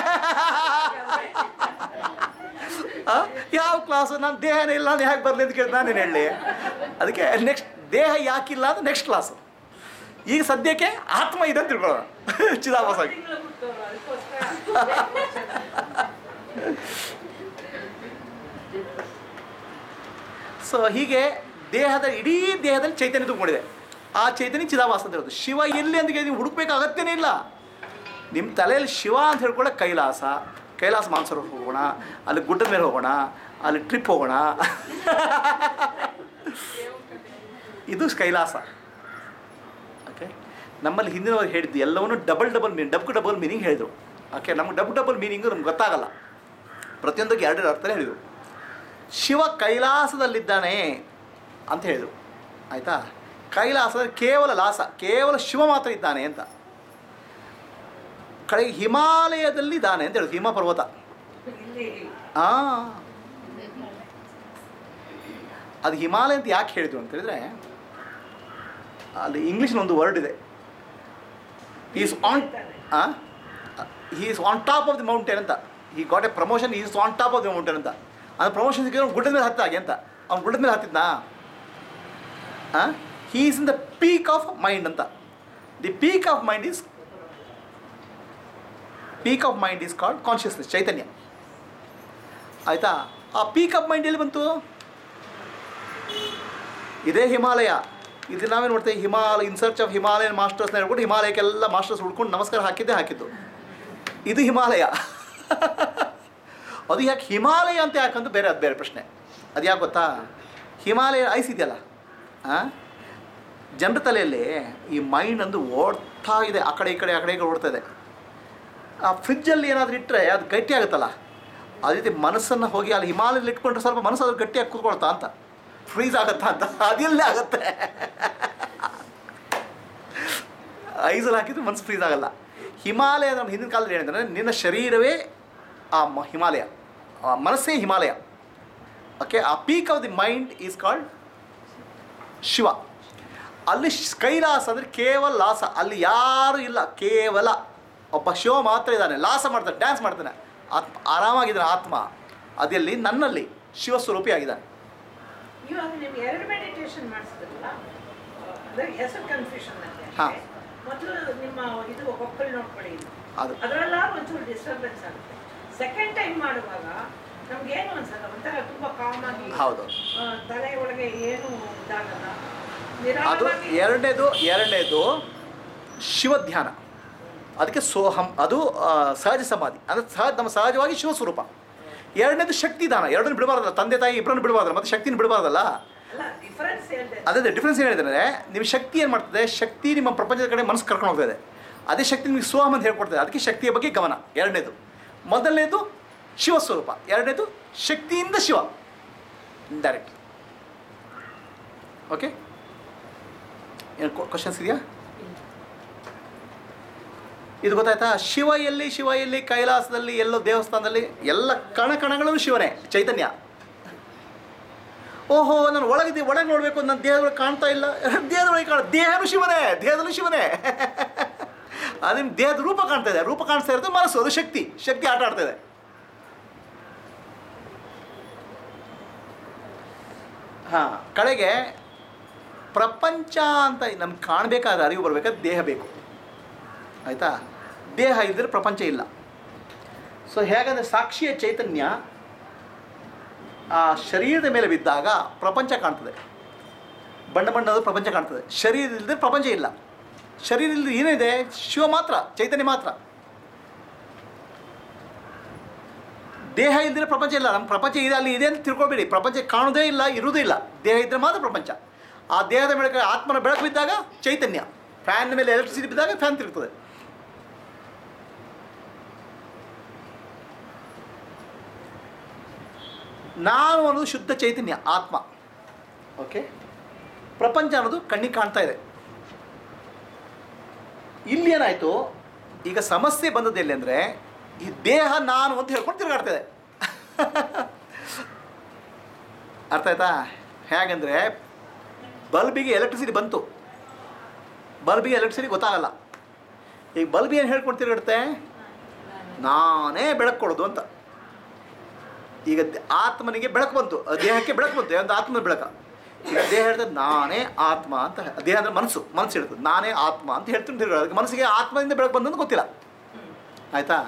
ಆ? ಯಾವ ಕ್ಲಾಸು ನಾನು ದೇಹನೇ ಇಲ್ಲ ನಾನು ಯಾಕೆ ಬರಲಿ ಅಂತ ಕೇಳಿ ನಾನೇನು ಹೇಳಿ ಅದಕ್ಕೆ ನೆಕ್ಸ್ಟ್ ದೇಹ ಯಾಕಿಲ್ಲ ಅಂತ ನೆಕ್ಸ್ಟ್ ಕ್ಲಾಸು ಈಗ ಸದ್ಯಕ್ಕೆ ಆತ್ಮ ಇದೆ ಅಂತ ತಿಳ್ಕೊಳ್ಳೋಣ ಚಿದಾಭಾಸ ಆಗಿ ತಿಂಗಳು ಬಿಟ್ಟವ್ರು, ಅದಕ್ಕೋಸ್ಕರ ಸೊ ಹೀಗೆ ದೇಹದ ಇಡೀ ದೇಹದಲ್ಲಿ ಚೈತನ್ಯ ತುಂಬಿಕೊಂಡಿದೆ ಆ ಚೈತನ್ಯ ಚಿದಾಭಾಸ ಅಂತ ಹೇಳೋದು ಶಿವ ಎಲ್ಲಿ ಅಂತ ಕೇಳಿ ನೀವು ಹುಡುಕ್ಬೇಕು ಅಗತ್ಯನೇ ಇಲ್ಲ ನಿಮ್ಮ ತಲೆಯಲ್ಲಿ ಶಿವ ಅಂತ ಹೇಳ್ಕೊಳ್ಳೆ ಕೈಲಾಸ ಕೈಲಾಸ ಮಾನಸರೋವರ ಹೋಗೋಣ ಅಲ್ಲಿ ಗುಡ್ಡದ ಮೇಲೆ ಹೋಗೋಣ ಅಲ್ಲಿ ಟ್ರಿಪ್ ಹೋಗೋಣ ಇದು ಕೈಲಾಸ ಓಕೆ ನಮ್ಮಲ್ಲಿ ಹಿಂದಿನವ್ರು ಹೇಳಿದ್ದು ಎಲ್ಲವನ್ನೂ ಡಬಲ್ ಡಬಲ್ ಮೀನಿಂಗ್ ಡಬ್ಕು ಡಬಲ್ ಮೀನಿಂಗ್ ಹೇಳಿದರು ಓಕೆ ನಮ್ಗೆ ಡಬ್ ಡಬಲ್ ಮೀನಿಂಗು ನಮ್ಗೆ ಗೊತ್ತಾಗಲ್ಲ ಪ್ರತಿಯೊಂದಕ್ಕೆ ಎರಡೆರಡು ಅರ್ಥನೇ ಹೇಳಿದರು ಶಿವ ಕೈಲಾಸದಲ್ಲಿದ್ದಾನೆ ಅಂತ ಹೇಳಿದರು ಆಯಿತಾ ಕೈಲಾಸ ಕೇವಲ ಲಾಸ ಕೇವಲ ಶಿವ ಮಾತ್ರ ಇದ್ದಾನೆ ಅಂತ ಕಡೆಗೆ ಹಿಮಾಲಯದಲ್ಲಿ ಇದ್ದಾನೆ ಅಂತ ಹೇಳಿದ್ರು ಹಿಮ ಪರ್ವತ ಇಲ್ಲಿ ಆ ಅದು ಹಿಮಾಲಯ ಅಂತ ಯಾಕೆ ಹೇಳಿದ್ರು ಅಂತ ಹೇಳಿದ್ರೆ ಅಲ್ಲಿ ಇಂಗ್ಲೀಷ್ನ ಒಂದು ವರ್ಡ್ ಇದೆ is on he is on top of the mountain ಅಂತ he got a promotion is on top of the mountain ಅಂತ ಅದು ಪ್ರಮೋಷನ್ ಸಿಕ್ಕಿದ್ರೆ ಗುಡ್ಡದ ಮೇಲೆ ಹತ್ತಾಗೆ ಅಂತ ಅವ್ನು ಗುಡ್ಡದ ಮೇಲೆ ಹತ್ತಿದ್ನಾ he is in the peak of mind ಅಂತ the peak of mind is peak of mind is called consciousness ಚೈತನ್ಯ ಆಯಿತಾ ಆ ಪೀಕ್ ಆಫ್ ಮೈಂಡ್ ಎಲ್ಲಿ ಬಂತು ಇದೇ ಹಿಮಾಲಯ ಇದು ನಾವೇ ನೋಡ್ತೇವೆ Himalaya in search of Himalayan ಮಾಸ್ಟರ್ಸ್ನ ಹೇಳ್ಕೊಂಡು ಹಿಮಾಲಯಕ್ಕೆಲ್ಲ ಮಾಸ್ಟರ್ಸ್ ಹುಡ್ಕೊಂಡು ನಮಸ್ಕಾರ ಹಾಕಿದ್ದೇ ಹಾಕಿದ್ದು ಇದು ಹಿಮಾಲಯ ಅದು ಯಾಕೆ ಹಿಮಾಲಯ ಅಂತ ಯಾಕಂತ ಬೇರೆ ಅದು ಬೇರೆ ಪ್ರಶ್ನೆ ಅದು ಯಾಕೆ ಗೊತ್ತಾ ಹಿಮಾಲಯ ಐಸ್ ಇದೆಯಲ್ಲ ಜನರ ತಲೆಯಲ್ಲಿ ಈ ಮೈಂಡ್ ಅಂದು ಓಡ್ತಾ ಇದೆ ಆ ಕಡೆ ಈ ಕಡೆ ಆ ಕಡೆ ಈ ಕಡೆ ಓಡ್ತಾ ಇದೆ ಆ ಫ್ರಿಜ್ಜಲ್ಲಿ ಏನಾದರೂ ಇಟ್ಟರೆ ಅದು ಗಟ್ಟಿ ಆಗುತ್ತಲ್ಲ ಅದೇ ರೀತಿ ಮನಸ್ಸನ್ನು ಹೋಗಿ ಅಲ್ಲಿ ಹಿಮಾಲಯದಲ್ಲಿ ಇಟ್ಕೊಂಡ್ರೆ ಸ್ವಲ್ಪ ಮನಸ್ಸು ಅದು ಗಟ್ಟಿಯಾಗಿ ಕೂತ್ಕೊಳ್ತಾ ಅಂತ ಫ್ರೀಸ್ ಆಗುತ್ತಾ ಅಂತ ಅದೆಲ್ಲೇ ಆಗುತ್ತೆ ಐಸಲ್ಲಿ ಹಾಕಿದ್ರೆ ಮನಸ್ಸು ಫ್ರೀಸ್ ಆಗಲ್ಲ ಹಿಮಾಲಯ ನಮ್ಮ ಹಿಂದಿನ ಕಾಲದಲ್ಲಿ ಹೇಳಿದ್ರೆ ನಿನ್ನ ಶರೀರವೇ ಆ ಮ ಹಿಮಾಲಯ ಆ ಮನಸ್ಸೇ ಹಿಮಾಲಯ ಓಕೆ ಆ peak of the mind is called Shiva ಅಲ್ಲಿ ಶ್- ಕೈಲಾಸ ಅಂದರೆ ಕೇವಲ ಲಾಸ ಅಲ್ಲಿ ಯಾರೂ ಇಲ್ಲ ಕೇವಲ ಒಬ್ಬ ಶಿವ ಮಾತ್ರ ಇದ್ದಾನೆ ಲಾಸ ಮಾಡ್ತಾನೆ ಡ್ಯಾನ್ಸ್ ಮಾಡ್ತಾನೆ ಆತ್ಮ ಆರಾಮಾಗಿದ್ದಾನೆ ಆತ್ಮ ಅದೆಲ್ಲಿ ನನ್ನಲ್ಲಿ ಶಿವಸ್ವರೂಪಿ ಆಗಿದ್ದಾನೆ ಇವಾಗ ನೀವು ಎರಡು ಮೆಡಿಟೇಷನ್ ಮಾಡಿಸಿದ್ರಲ್ಲ ಅದ್ರ ಹೆಸರು ಕನ್ಫ್ಯೂಷನ್ ಹಾ. ನನಗೆ ಮೊದಲು ನಿಮ್ಮ ಇದು ಒಕ್ಕಲ್ ನೋಡ್ಕೊಳ್ಳಿ ಇದು. ಅದು ಅದರೆಲ್ಲ ಒಂಚೂರು ಡಿಸ್ಟರ್ಬೆನ್ಸ್ ಆಗುತ್ತೆ ಸೆಕೆಂಡ್ ಟೈಮ್ ಮಾಡುವಾಗ ನಮ್ಗೆ ಏನು ಅನ್ಸಲ್ಲ ಒಂಥರ ತುಂಬಾ ಕಾಮ್ ಆಗಿ ಹೌದು ಆ, ತಲೆ ಒಳಗೆ ಏನು ಇದಾಗಲ್ಲ ಅದು ನಿರಾಳವಾಗಿ ಎರಡನೇದು ಎರಡನೇದು ಶಿವಧ್ಯಾನ ಅದಕ್ಕೆ ಸೋಹಂ ಅದು ಆ, ಸಹಜ ಸಮಾಧಿ ಅಂದರೆ ಸಹಜ ನಮ್ಮ ಸಹಜವಾಗಿ ಶಿವಸ್ವರೂಪ ಎರಡನೇದು ಶಕ್ತಿದಾನ ಎರಡನ್ನು ಬಿಡಬಾರ್ದಲ್ಲ ತಂದೆ ತಾಯಿ ಇಬ್ಬರನ್ನು ಬಿಡಬಾರ್ದಲ್ಲ ಮತ್ತು ಶಕ್ತಿನ ಬಿಡಬಾರ್ದಲ್ಲ ಅಲ್ಲ ಡಿಫರೆನ್ಸ್ ಹೇಳಿದೆ ಅದೇ ಡಿಫ್ರೆನ್ಸ್ ಏನು ಹೇಳಿದ್ರೆ ನಿಮ್ಮ ಶಕ್ತಿ ಏನು ಮಾಡ್ತದೆ ಶಕ್ತಿ ನಿಮ್ಮ ಪ್ರಪಂಚದ ಕಡೆ ಮನಸ್ಸು ಕರ್ಕೊಂಡು ಹೋಗ್ತದೆ ಅದೇ ಶಕ್ತಿ ನಿಮಗೆ ಸೋಹಂ ಅಂತ ಹೇಳ್ಕೊಡ್ತದೆ ಅದಕ್ಕೆ ಶಕ್ತಿಯ ಬಗ್ಗೆ ಗಮನ ಎರಡನೇದು ಮೊದಲನೇದು ಶಿವಸ್ವರೂಪ ಎರಡನೇದು ಶಕ್ತಿಯಿಂದ ಶಿವ ಡೈರೆಕ್ಟ್ ಓಕೆ ಏನು ಕ್ವಶನ್ಸ್ ಇದೆಯಾ ಇದು ಗೊತ್ತಾಯ್ತಾ ಶಿವ ಎಲ್ಲಿ ಶಿವ ಎಲ್ಲಿ ಕೈಲಾಸದಲ್ಲಿ ಎಲ್ಲೋ ದೇವಸ್ಥಾನದಲ್ಲಿ ಎಲ್ಲ ಕಣ ಕಣಗಳು ಶಿವನೇ ಚೈತನ್ಯ ಓಹೋ ನಾನು ಒಳಗಿದೆ ಒಳಗೆ ನೋಡಬೇಕು ನನ್ನ ದೇಹದೊಳಗೆ ಕಾಣ್ತಾ ಇಲ್ಲ ದೇಹದೊಳಗೆ ಕಾಣ ದೇಹನೂ ಶಿವನೇ ದೇಹದಲ್ಲೂ ಶಿವನೇ ಅದು ನಿಮ್ಮ ದೇಹದ ರೂಪ ಕಾಣ್ತಾ ಇದೆ ರೂಪ ಕಾಣಿಸ್ತಾ ಇರುತ್ತೆ ಮನಸ್ಸು ಅದು ಶಕ್ತಿ ಶಕ್ತಿ ಆಟ ಆಡ್ತಾ ಇದೆ ಹಾಂ ಕಡೆಗೆ ಪ್ರಪಂಚ ಅಂತ ನಮ್ಗೆ ಕಾಣಬೇಕಾದ ಅರಿವು ಬರಬೇಕಾದ್ರೆ ದೇಹ ಬೇಕು ಆಯಿತಾ ದೇಹ ಇದ್ದರೆ ಪ್ರಪಂಚ ಇಲ್ಲ ಸೊ ಹೇಗಂದರೆ ಸಾಕ್ಷಿಯ ಚೈತನ್ಯ ಆ ಶರೀರದ ಮೇಲೆ ಬಿದ್ದಾಗ ಪ್ರಪಂಚ ಕಾಣ್ತದೆ ಬಣ್ಣ ಬಣ್ಣದ ಪ್ರಪಂಚ ಕಾಣ್ತದೆ ಶರೀರ ಇಲ್ಲದೆ ಪ್ರಪಂಚ ಇಲ್ಲ ಶರೀರ ಇಲ್ಲದೆ ಏನಿದೆ ಶಿವ ಮಾತ್ರ ಚೈತನ್ಯ ಮಾತ್ರ ದೇಹ ಇಲ್ಲದೆ ಪ್ರಪಂಚ ಇಲ್ಲ ನಮ್ಮ ಪ್ರಪಂಚ ಇದೆ ಅಲ್ಲಿ ಇದೆ ಅಂತ ತಿಳ್ಕೊಬೇಡಿ ಪ್ರಪಂಚ ಕಾಣೋದೇ ಇಲ್ಲ ಇರುವುದೇ ಇಲ್ಲ ದೇಹ ಇದ್ದರೆ ಮಾತ್ರ ಪ್ರಪಂಚ ಆ ದೇಹದ ಬೆಳಕು ಆತ್ಮನ ಬೆಳಕು ಬಿದ್ದಾಗ ಚೈತನ್ಯ ಫ್ಯಾನ್ ಮೇಲೆ ಎಲೆಕ್ಟ್ರಿಸಿಟಿ ಬಿದ್ದಾಗ ಫ್ಯಾನ್ ತಿರುಗ್ತದೆ ನಾನು ಅನ್ನೋದು ಶುದ್ಧ ಚೈತನ್ಯ ಆತ್ಮ ಓಕೆ ಪ್ರಪಂಚ ಅನ್ನೋದು ಕಣ್ಣಿಗೆ ಕಾಣ್ತಾ ಇದೆ ಇಲ್ಲಿ ಏನಾಯಿತು ಈಗ ಸಮಸ್ಯೆ ಬಂದದ್ದು ಎಲ್ಲಿ ಅಂದರೆ ಈ ದೇಹ ನಾನು ಅಂತ ಹೇಳ್ಕೊಂಡು ತಿರುಗಾಡ್ತಾ ಇದೆ ಅರ್ಥ ಆಯ್ತಾ ಹೇಗೆಂದರೆ ಬಲ್ಬಿಗೆ ಎಲೆಕ್ಟ್ರಿಸಿಟಿ ಬಂತು ಬಲ್ಬಿಗೆ ಎಲೆಕ್ಟ್ರಿಸಿಟಿ ಗೊತ್ತಾಗಲ್ಲ ಈಗ ಬಲ್ಬ್ ಏನು ಹೇಳ್ಕೊಂಡು ತಿರುಗಾಡುತ್ತೆ ನಾನೇ ಬೆಳಕು ಕೊಡೋದು ಅಂತ ಈಗ ದ- ಆತ್ಮನಿಗೆ ಬೆಳಕು ಬಂತು ಆ ದೇಹಕ್ಕೆ ಬೆಳಕು ಬಂತು ಒಂದು ಆತ್ಮನ ಬೆಳಕ ಈಗ ದೇಹ ಹೇಳ್ತದೆ ನಾನೇ ಆತ್ಮ ಅಂತ ಹೇ- ದೇಹ ಅಂದರೆ ಮನಸ್ಸು ಮನಸ್ಸು ಹೇಳ್ತದೆ ನಾನೇ ಆತ್ಮ ಅಂತ ಹೇಳ್ತೀನಿ ತಿರ್ಗಾಡೋದು. ಅದಕ್ಕೆ ಮನಸ್ಸಿಗೆ ಆತ್ಮದಿಂದ ಬೆಳಕು ಬಂದಂತ ಗೊತ್ತಿಲ್ಲ ಆಯಿತಾ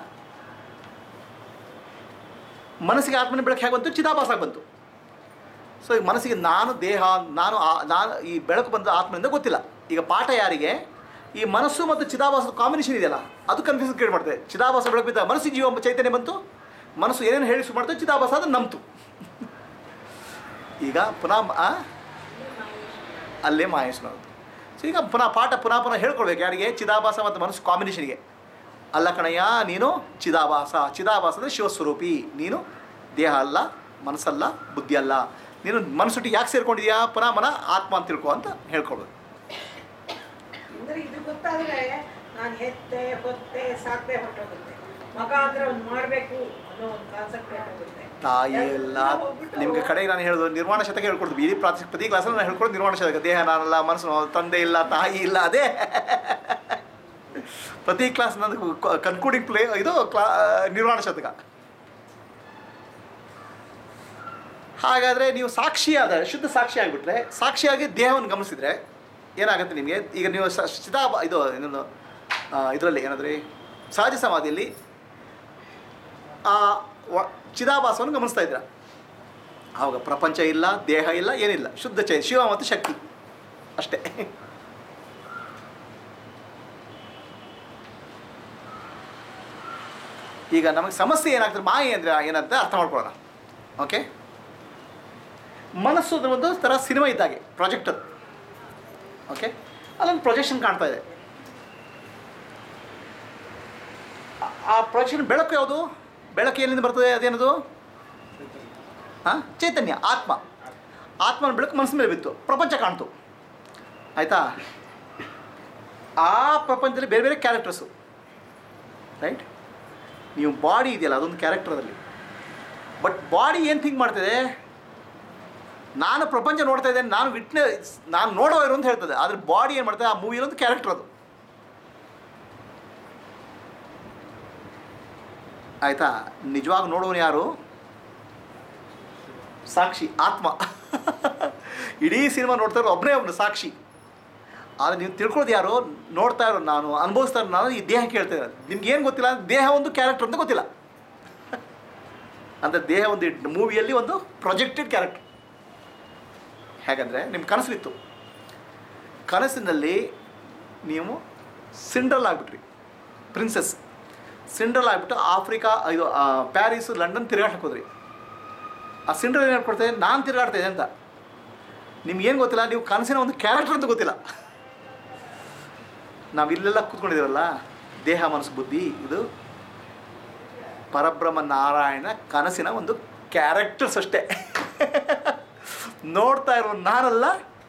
ಮನಸ್ಸಿಗೆ ಆತ್ಮನ ಬೆಳಕು ಹೇಗೆ ಬಂತು ಚಿದಾಭಾಸಾಗಿ ಬಂತು ಸೊ ಈಗ ಮನಸ್ಸಿಗೆ ನಾನು ದೇಹ ನಾನು ಆ- ನಾನು ಈ ಬೆಳಕು ಬಂದ ಆತ್ಮನಿಂದ ಗೊತ್ತಿಲ್ಲ ಈಗ ಪಾಠ ಯಾರಿಗೆ ಈ ಮನಸ್ಸು ಮತ್ತು ಚಿದಾಭಾಸದ ಕಾಂಬಿನೇಷನ್ ಇದೆಯಲ್ಲ ಅದು ಕನ್ಫ್ಯೂಸ್ ಕ್ರಿಯೇಟ್ ಮಾಡ್ತದೆ ಚಿದಾಭಾಸ ಬೆಳಕು ಬಿದ್ದ ಮನಸ್ಸು ಜೀವ ಎಂಬ ಚೈತನ್ಯ ಬಂತು ಮನಸ್ಸು ಏನೇನು ಹೇಳಿ ಶುರು ಮಾಡ್ತದೆ ಚಿದಾಭಾಸ ಅದು ನಂಬ್ತು ಈಗ ಪುನಃ ಮ- ಆ? ಅಲ್ಲೇ ಮಾಯೇಶ್ವರದ್ದು ಸೊ ಈಗ ಪುನಃ ಪಾಠ ಪುನಃ ಪುನಃ ಹೇಳ್ಕೊಳ್ಬೇಕು ಯಾರಿಗೆ ಚಿದಾಭಾಸ ಮತ್ತು ಮನಸ್ಸು ಕಾಂಬಿನೇಷನ್ಗೆ ಅಲ್ಲ ಕಣಯ್ಯ ನೀನು ಚಿದಾಭಾಸ ಚಿದಾಭಾಸ ಅಂದರೆ ಶಿವಸ್ವರೂಪಿ ನೀನು ದೇಹ ಅಲ್ಲ ಮನಸ್ಸಲ್ಲ ಬುದ್ಧಿ ಅಲ್ಲ ನೀನು ಮನಸ್ಸೊಟ್ಟಿಗೆ ಯಾಕೆ ಸೇರ್ಕೊಂಡಿದ್ಯಾ ಪುನಃ ಮನ ಆತ್ಮ ಅಂತ ತಿಳ್ಕೊ ಅಂತ ಹೇಳ್ಕೊಳ್ಬೇಕು ಅಂದ್ರೆ ಇದು ಗೊತ್ತಾದ್ರೆ ನಾನು ಹೆತ್ತೆ ಹೊತ್ತೆ ಸಾಕದೆ ಹೊಟ್ಟೋಗುತ್ತೆ ಮಗ ಆದ್ರೆ ಒಂದು ಮಾಡಬೇಕು ಅನ್ನೋ ಒಂದು ಕಾನ್ಸೆಪ್ಟ್ ಹೊಟ್ಟೋಗುತ್ತೆ ತಾಯಿ ಎಲ್ಲ ಹೋಗ್ಬಿಟ್ಟು ನಿಮಗೆ ಕಡೆಗೆ ನಾನು ಹೇಳೋದು ನಿರ್ಮಾಣ ಶತಕ ಹೇಳ್ಕೊಡ್ದು ಇಡೀ ಪ್ರಾತಿ ಪ್ರತಿ ಕ್ಲಾಸಲ್ಲಿ ನಾನು ಹೇಳ್ಕೊಡೋದು ನಿರ್ಮಾಣ ಶತಕ ದೇಹ ನಾನಲ್ಲ ಮನಸ್ಸು ನಾನಲ್ಲ, ತಂದೆ ಇಲ್ಲ ತಾಯಿ ಇಲ್ಲ ಅದೇ ಪ್ರತಿ ಕ್ಲಾಸ್ ನಂದು ಕನ್ಕ್ಲೂಡಿಂಗ್ ಪ್ಲೇ ಇದು ಕ್ಲಾ ನಿರ್ಮಾಣ ಶತಕ ಹಾಗಾದರೆ ನೀವು ಸಾಕ್ಷಿಯಾದ ಶುದ್ಧ ಸಾಕ್ಷಿ ಆಗಿಬಿಟ್ರೆ ಸಾಕ್ಷಿಯಾಗಿ ದೇಹವನ್ನು ಗಮನಿಸಿದ್ರೆ ಏನಾಗುತ್ತೆ ನಿಮಗೆ ಈಗ ನೀವು ಸ ಚಿತಾ ಇದು ಇನ್ನೊಂದು ಇದರಲ್ಲಿ ಏನಾದ್ರಿ ಸಹಜ ಸಮಾಧಿಯಲ್ಲಿ ಆ ವ- ಚಿದಾಭಾಸವನ್ನು ಗಮನಿಸ್ತಾ ಇದ್ದೀರ ಆವಾಗ ಪ್ರಪಂಚ ಇಲ್ಲ ದೇಹ ಇಲ್ಲ ಏನಿಲ್ಲ ಶುದ್ಧ ಚೈ ಶಿವ ಮತ್ತು ಶಕ್ತಿ ಅಷ್ಟೇ ಈಗ ನಮಗೆ ಸಮಸ್ಯೆ ಏನಾಗ್ತದೆ ಮಾಯೆ ಅಂದರೆ ಏನಂತ ಅರ್ಥ ಮಾಡ್ಕೊಳ್ಳೋಣ ಓಕೆ ಮನಸ್ಸು ಅದು ಒಂದು ಥರ ಸಿನಿಮಾ ಇದ್ದಾಗೆ ಪ್ರಾಜೆಕ್ಟ್ ಅದು ಓಕೆ ಅಲ್ಲೊಂದು ಪ್ರೊಜೆಕ್ಷನ್ ಕಾಣ್ತಾ ಇದೆ ಆ- ಆ ಪ್ರೊಜೆಕ್ಷನ್ ಬೆಳಕು ಯಾವುದು ಬೆಳಕು ಎಲ್ಲಿಂದ ಬರ್ತದೆ ಅದೇನದು ಹಾಂ ಚೈತನ್ಯ ಆತ್ಮ ಆತ್ಮನ ಬೆಳಕು ಮನಸ್ಸಿನ ಮೇಲೆ ಬಿತ್ತು ಪ್ರಪಂಚ ಕಾಣ್ತು ಆಯಿತಾ ಆ ಪ್ರಪಂಚದಲ್ಲಿ ಬೇರೆ ಬೇರೆ ಕ್ಯಾರೆಕ್ಟರ್ಸು ರೈಟ್ ನೀವು ಬಾಡಿ ಇದೆಯಲ್ಲ ಅದೊಂದು ಕ್ಯಾರೆಕ್ಟರ್ ಅದರಲ್ಲಿ ಬಟ್ ಬಾಡಿ ಏನು ಥಿಂಕ್ ಮಾಡ್ತಿದೆ ನಾನು ಪ್ರಪಂಚ ನೋಡ್ತಾ ಇದ್ದೇನೆ ನಾನು ವಿಟ್ನೆಸ್ ನಾನು ನೋಡೋರು ಅಂತ ಹೇಳ್ತದೆ ಆದರೆ ಬಾಡಿ ಏನು ಮಾಡ್ತದೆ ಆ ಮೂವಿಯಲ್ಲಿ ಒಂದು ಕ್ಯಾರೆಕ್ಟರ್ ಅದು ಆಯಿತಾ ನಿಜವಾಗ ನೋಡೋನು ಯಾರು ಸಾಕ್ಷಿ ಆತ್ಮ ಇಡೀ ಸಿನಿಮಾ ನೋಡ್ತಾ ಇರೋ ಒಬ್ಬನೇ ಒಬ್ಬನು ಸಾಕ್ಷಿ ಆದರೆ ನೀವು ತಿಳ್ಕೊಳ್ಳೋದು ಯಾರು ನೋಡ್ತಾ ಇರೋ ನಾನು ಅನುಭವಿಸ್ತಾ ಇರೋ ನಾನು ಈ ದೇಹ ಕೇಳ್ತಾ ಇರೋದು ನಿಮ್ಗೆ ಏನು ಗೊತ್ತಿಲ್ಲ ದೇಹ ಒಂದು ಕ್ಯಾರೆಕ್ಟರ್ ಅಂತ ಗೊತ್ತಿಲ್ಲ ಅಂದರೆ ದೇಹ ಒಂದು ಮೂವಿಯಲ್ಲಿ ಒಂದು ಪ್ರೊಜೆಕ್ಟೆಡ್ ಕ್ಯಾರೆಕ್ಟರ್ ಹೇಗಂದರೆ ನಿಮ್ಮ ಕನಸಲ್ಲಿತ್ತು ಕನಸಿನಲ್ಲಿ ನೀವು ಸಿಂಡ್ರಲ್ ಆಗಿಬಿಟ್ರಿ ಪ್ರಿನ್ಸೆಸ್ ಸಿಂಡ್ರಲ್ ಆಗಿಬಿಟ್ಟು ಆಫ್ರಿಕಾ ಇದು ಆ, ಪ್ಯಾರಿಸು ಲಂಡನ್ ತಿರುಗಾಟಕ್ಕೆ ಹೋದ್ರಿ ಆ ಸಿಂಡ್ರಲ್ ಏನು ಹೇಳ್ಕೊಡ್ತದೆ ನಾನು ತಿರುಗಾಡ್ತಾ ಇದ್ದೆ ಅಂತ ನಿಮ್ಗೆ ಏನು ಗೊತ್ತಿಲ್ಲ ನೀವು ಕನಸಿನ ಒಂದು ಕ್ಯಾರೆಕ್ಟರ್ ಅಂತ ಗೊತ್ತಿಲ್ಲ ನಾವು ಇಲ್ಲೆಲ್ಲ ಕೂತ್ಕೊಂಡಿದ್ದೀರಲ್ಲ ದೇಹ ಮನಸ್ಸು ಬುದ್ಧಿ ಇದು ಪರಬ್ರಹ್ಮ ನಾರಾಯಣ ಕನಸಿನ ಒಂದು ಕ್ಯಾರೆಕ್ಟರ್ಸ್ ಅಷ್ಟೇ ನೋಡ್ತಾ ಇರೋ ನಾನಲ್ಲ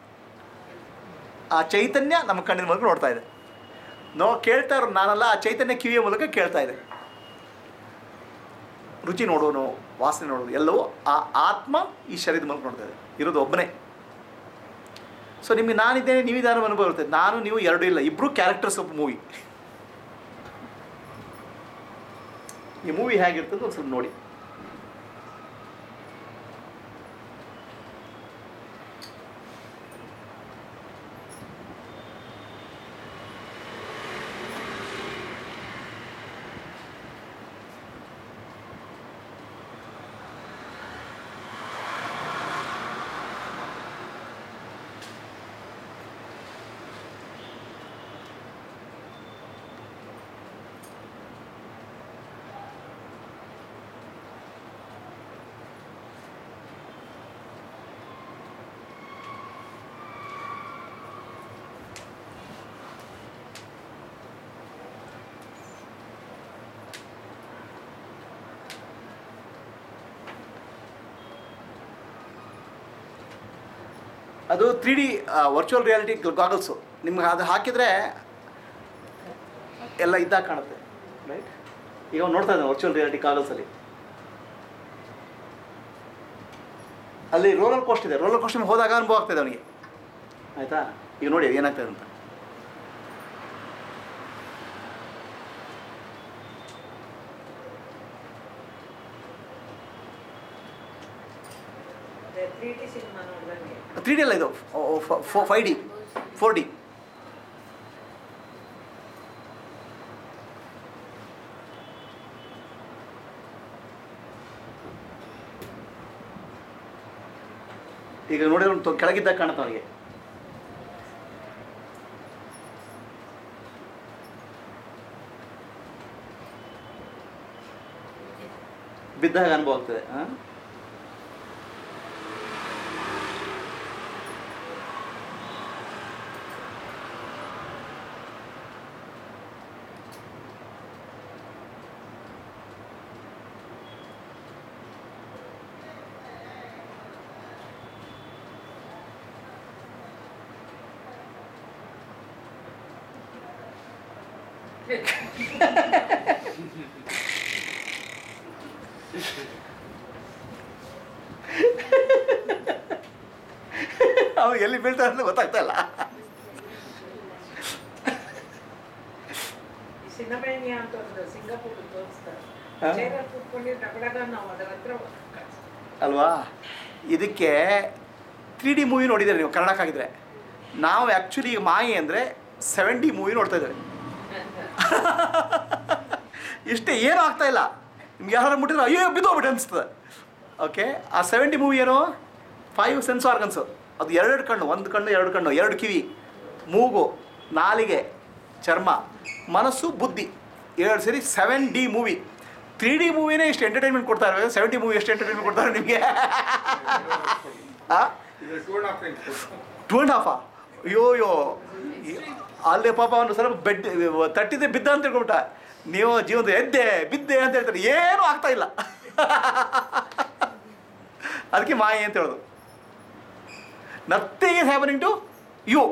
ಆ ಚೈತನ್ಯ ನಮ್ಮ ಕಣ್ಣಿನ ಮೂಲಕ ನೋಡ್ತಾ ಇದೆ ನೋ ಕೇಳ್ತಾ ಇರೋ ನಾನಲ್ಲ ಆ ಚೈತನ್ಯ ಕಿವಿಯ ಮೂಲಕ ಕೇಳ್ತಾ ಇದೆ ರುಚಿ ನೋಡೋನು ವಾಸನೆ ನೋಡೋದು ಎಲ್ಲವೂ ಆ ಆತ್ಮ ಈ ಶರೀರದ ಮೂಲಕ ನೋಡ್ತಾ ಇದೆ ಇರೋದು ಒಬ್ಬನೇ ಸೊ ನಿಮಗೆ ನಾನಿದ್ದೇನೆ ನೀವಿದ್ದಾನೆ ಅನುಭವ ಇರುತ್ತೆ ನಾನು ನೀವು ಎರಡೂ ಇಲ್ಲ ಇಬ್ಬರು ಕ್ಯಾರೆಕ್ಟರ್ಸ್ ಆಫ್ ಮೂವಿ ಈ ಮೂವಿ ಹೇಗಿರ್ತದೆ ಒಂದು ಸ್ವಲ್ಪ ನೋಡಿ ಅದು three D virtual reality goggles ನಿಮ್ಗೆ ಅದು ಹಾಕಿದರೆ ಎಲ್ಲ ಇದ್ದಾಗ ಕಾಣುತ್ತೆ ರೈಟ್ ಈಗ ಅವ್ನು ನೋಡ್ತಾ ಇದ್ದಾನೆ ವರ್ಚುವಲ್ ರಿಯಾಲಿಟಿ ಗಾಗಲ್ಸಲ್ಲಿ ಅಲ್ಲಿ ರೋಲರ್ ಕೋಸ್ಟ್ ಇದೆ ರೋಲರ್ ಕೋಸ್ಟ್ ಹೋದಾಗ ಅನುಭವ ಆಗ್ತದೆ ಅವನಿಗೆ ಆಯಿತಾ ಈಗ ನೋಡಿ ಏನಾಗ್ತದೆ ಅಂತ ತ್ರೀ ಡಿ ಸಿನಿಮಾ ನೋಡ್ದಂಗೆ ತ್ರೀ ಡಿ ಅಲ್ಲ ಇದು ಫೈವ್ ಡಿ ಫೋರ್ ಡಿ ಈಗ ನೋಡಿದ್ರೆ ಒಂದು ಕೆಳಗಿದ್ದಾಗ ಕಾಣುತ್ತೆ ಅವನಿಗೆ ಬಿದ್ದಾಗ ಅನುಭವ ಆಗ್ತದೆ ಆ? ಅವ್ನು ಎಲ್ಲಿ ಬೀಳ್ತಾರೆ ಅಂತ ಗೊತ್ತಾಗ್ತಾ ಇಲ್ಲ ಈ ಸಿನಮೇನಿಯಾ ಅಂತ ಒಂದು ಸಿಂಗಾಪುರ್ ತೋರಿಸ್ತಾರೆ ಹಾ? ಚೇರಲ್ಲಿ ಕೂತ್ಕೊಂಡಿದ್ದು ಡಗಡಗ ನಾವು ಅದರ ಹತ್ರ ಕಳ್ಸ್ತೀವಿ. ಅಲ್ವಾ ಇದಕ್ಕೆ ತ್ರೀ ಡಿ ಮೂವಿ ನೋಡಿದ್ದೀರಿ ನೀವು ಕನ್ನಡಕ್ಕಾಗಿದ್ರೆ ನಾವು ಆ್ಯಕ್ಚುಲಿ ಈಗ ಮಾಯೆ ಅಂದರೆ ಸೆವೆನ್ ಡಿ ಮೂವಿ ನೋಡ್ತಾ ಇದ್ದೇವೆ ಇಷ್ಟೇ ಏನೂ ಆಗ್ತಾ ಇಲ್ಲ ನಿಮ್ಗೆ ಯಾರು ಮುಟ್ಟಿದ್ರೆ ಅಯ್ಯೋ ಬಿದ್ದೋಗ್ಬಿಟ್ಟು ಅನಿಸ್ತದೆ ಓಕೆ ಆ ಸೆವೆನ್ ಡಿ ಮೂವಿ ಏನು ಫೈವ್ ಸೆನ್ಸ್ ಆರ್ಗನ್ಸು ಅದು ಎರಡೆರಡು ಕಣ್ಣು ಒಂದು ಕಣ್ಣು ಎರಡು ಕಣ್ಣು ಎರಡು ಕಿವಿ ಮೂಗು ನಾಲಿಗೆ ಚರ್ಮ ಮನಸ್ಸು ಬುದ್ಧಿ ಎರಡು ಸೇರಿ seven D movie three D ಮೂವಿನೇ ಇಷ್ಟು ಎಂಟರ್ಟೈನ್ಮೆಂಟ್ ಕೊಡ್ತಾ ಇರಬೇಕು ಸೆವೆನ್ ಡಿ ಮೂವಿ ಎಷ್ಟು ಎಂಟರ್ಟೈನ್ಮೆಂಟ್ ಕೊಡ್ತಾರೆ ನಿಮಗೆ ಆ ಟೂ ಆ್ಯಂಡ್ ಹಾಫಾ ಅಯ್ಯೋ ಅಯ್ಯೋ ಈ- ಅಲ್ಲೇ ಪಾಪ ಅವನು ಸ್ವಲ್ಪ ಬೆಡ್ ತಟ್ಟಿದ್ದೆ ಬಿದ್ದ ಅಂತ ತಿಳ್ಕೊಂಬಿಟ್ಟ ನೀವು ಜೀವನದ ಎದ್ದೆ ಬಿದ್ದೆ ಅಂತ ಹೇಳ್ತಾರೆ ಏನೂ ಆಗ್ತಾ ಇಲ್ಲ ಅದಕ್ಕೆ ಮಾಯೆ ಅಂತ ಹೇಳೋದು nothing is happening to you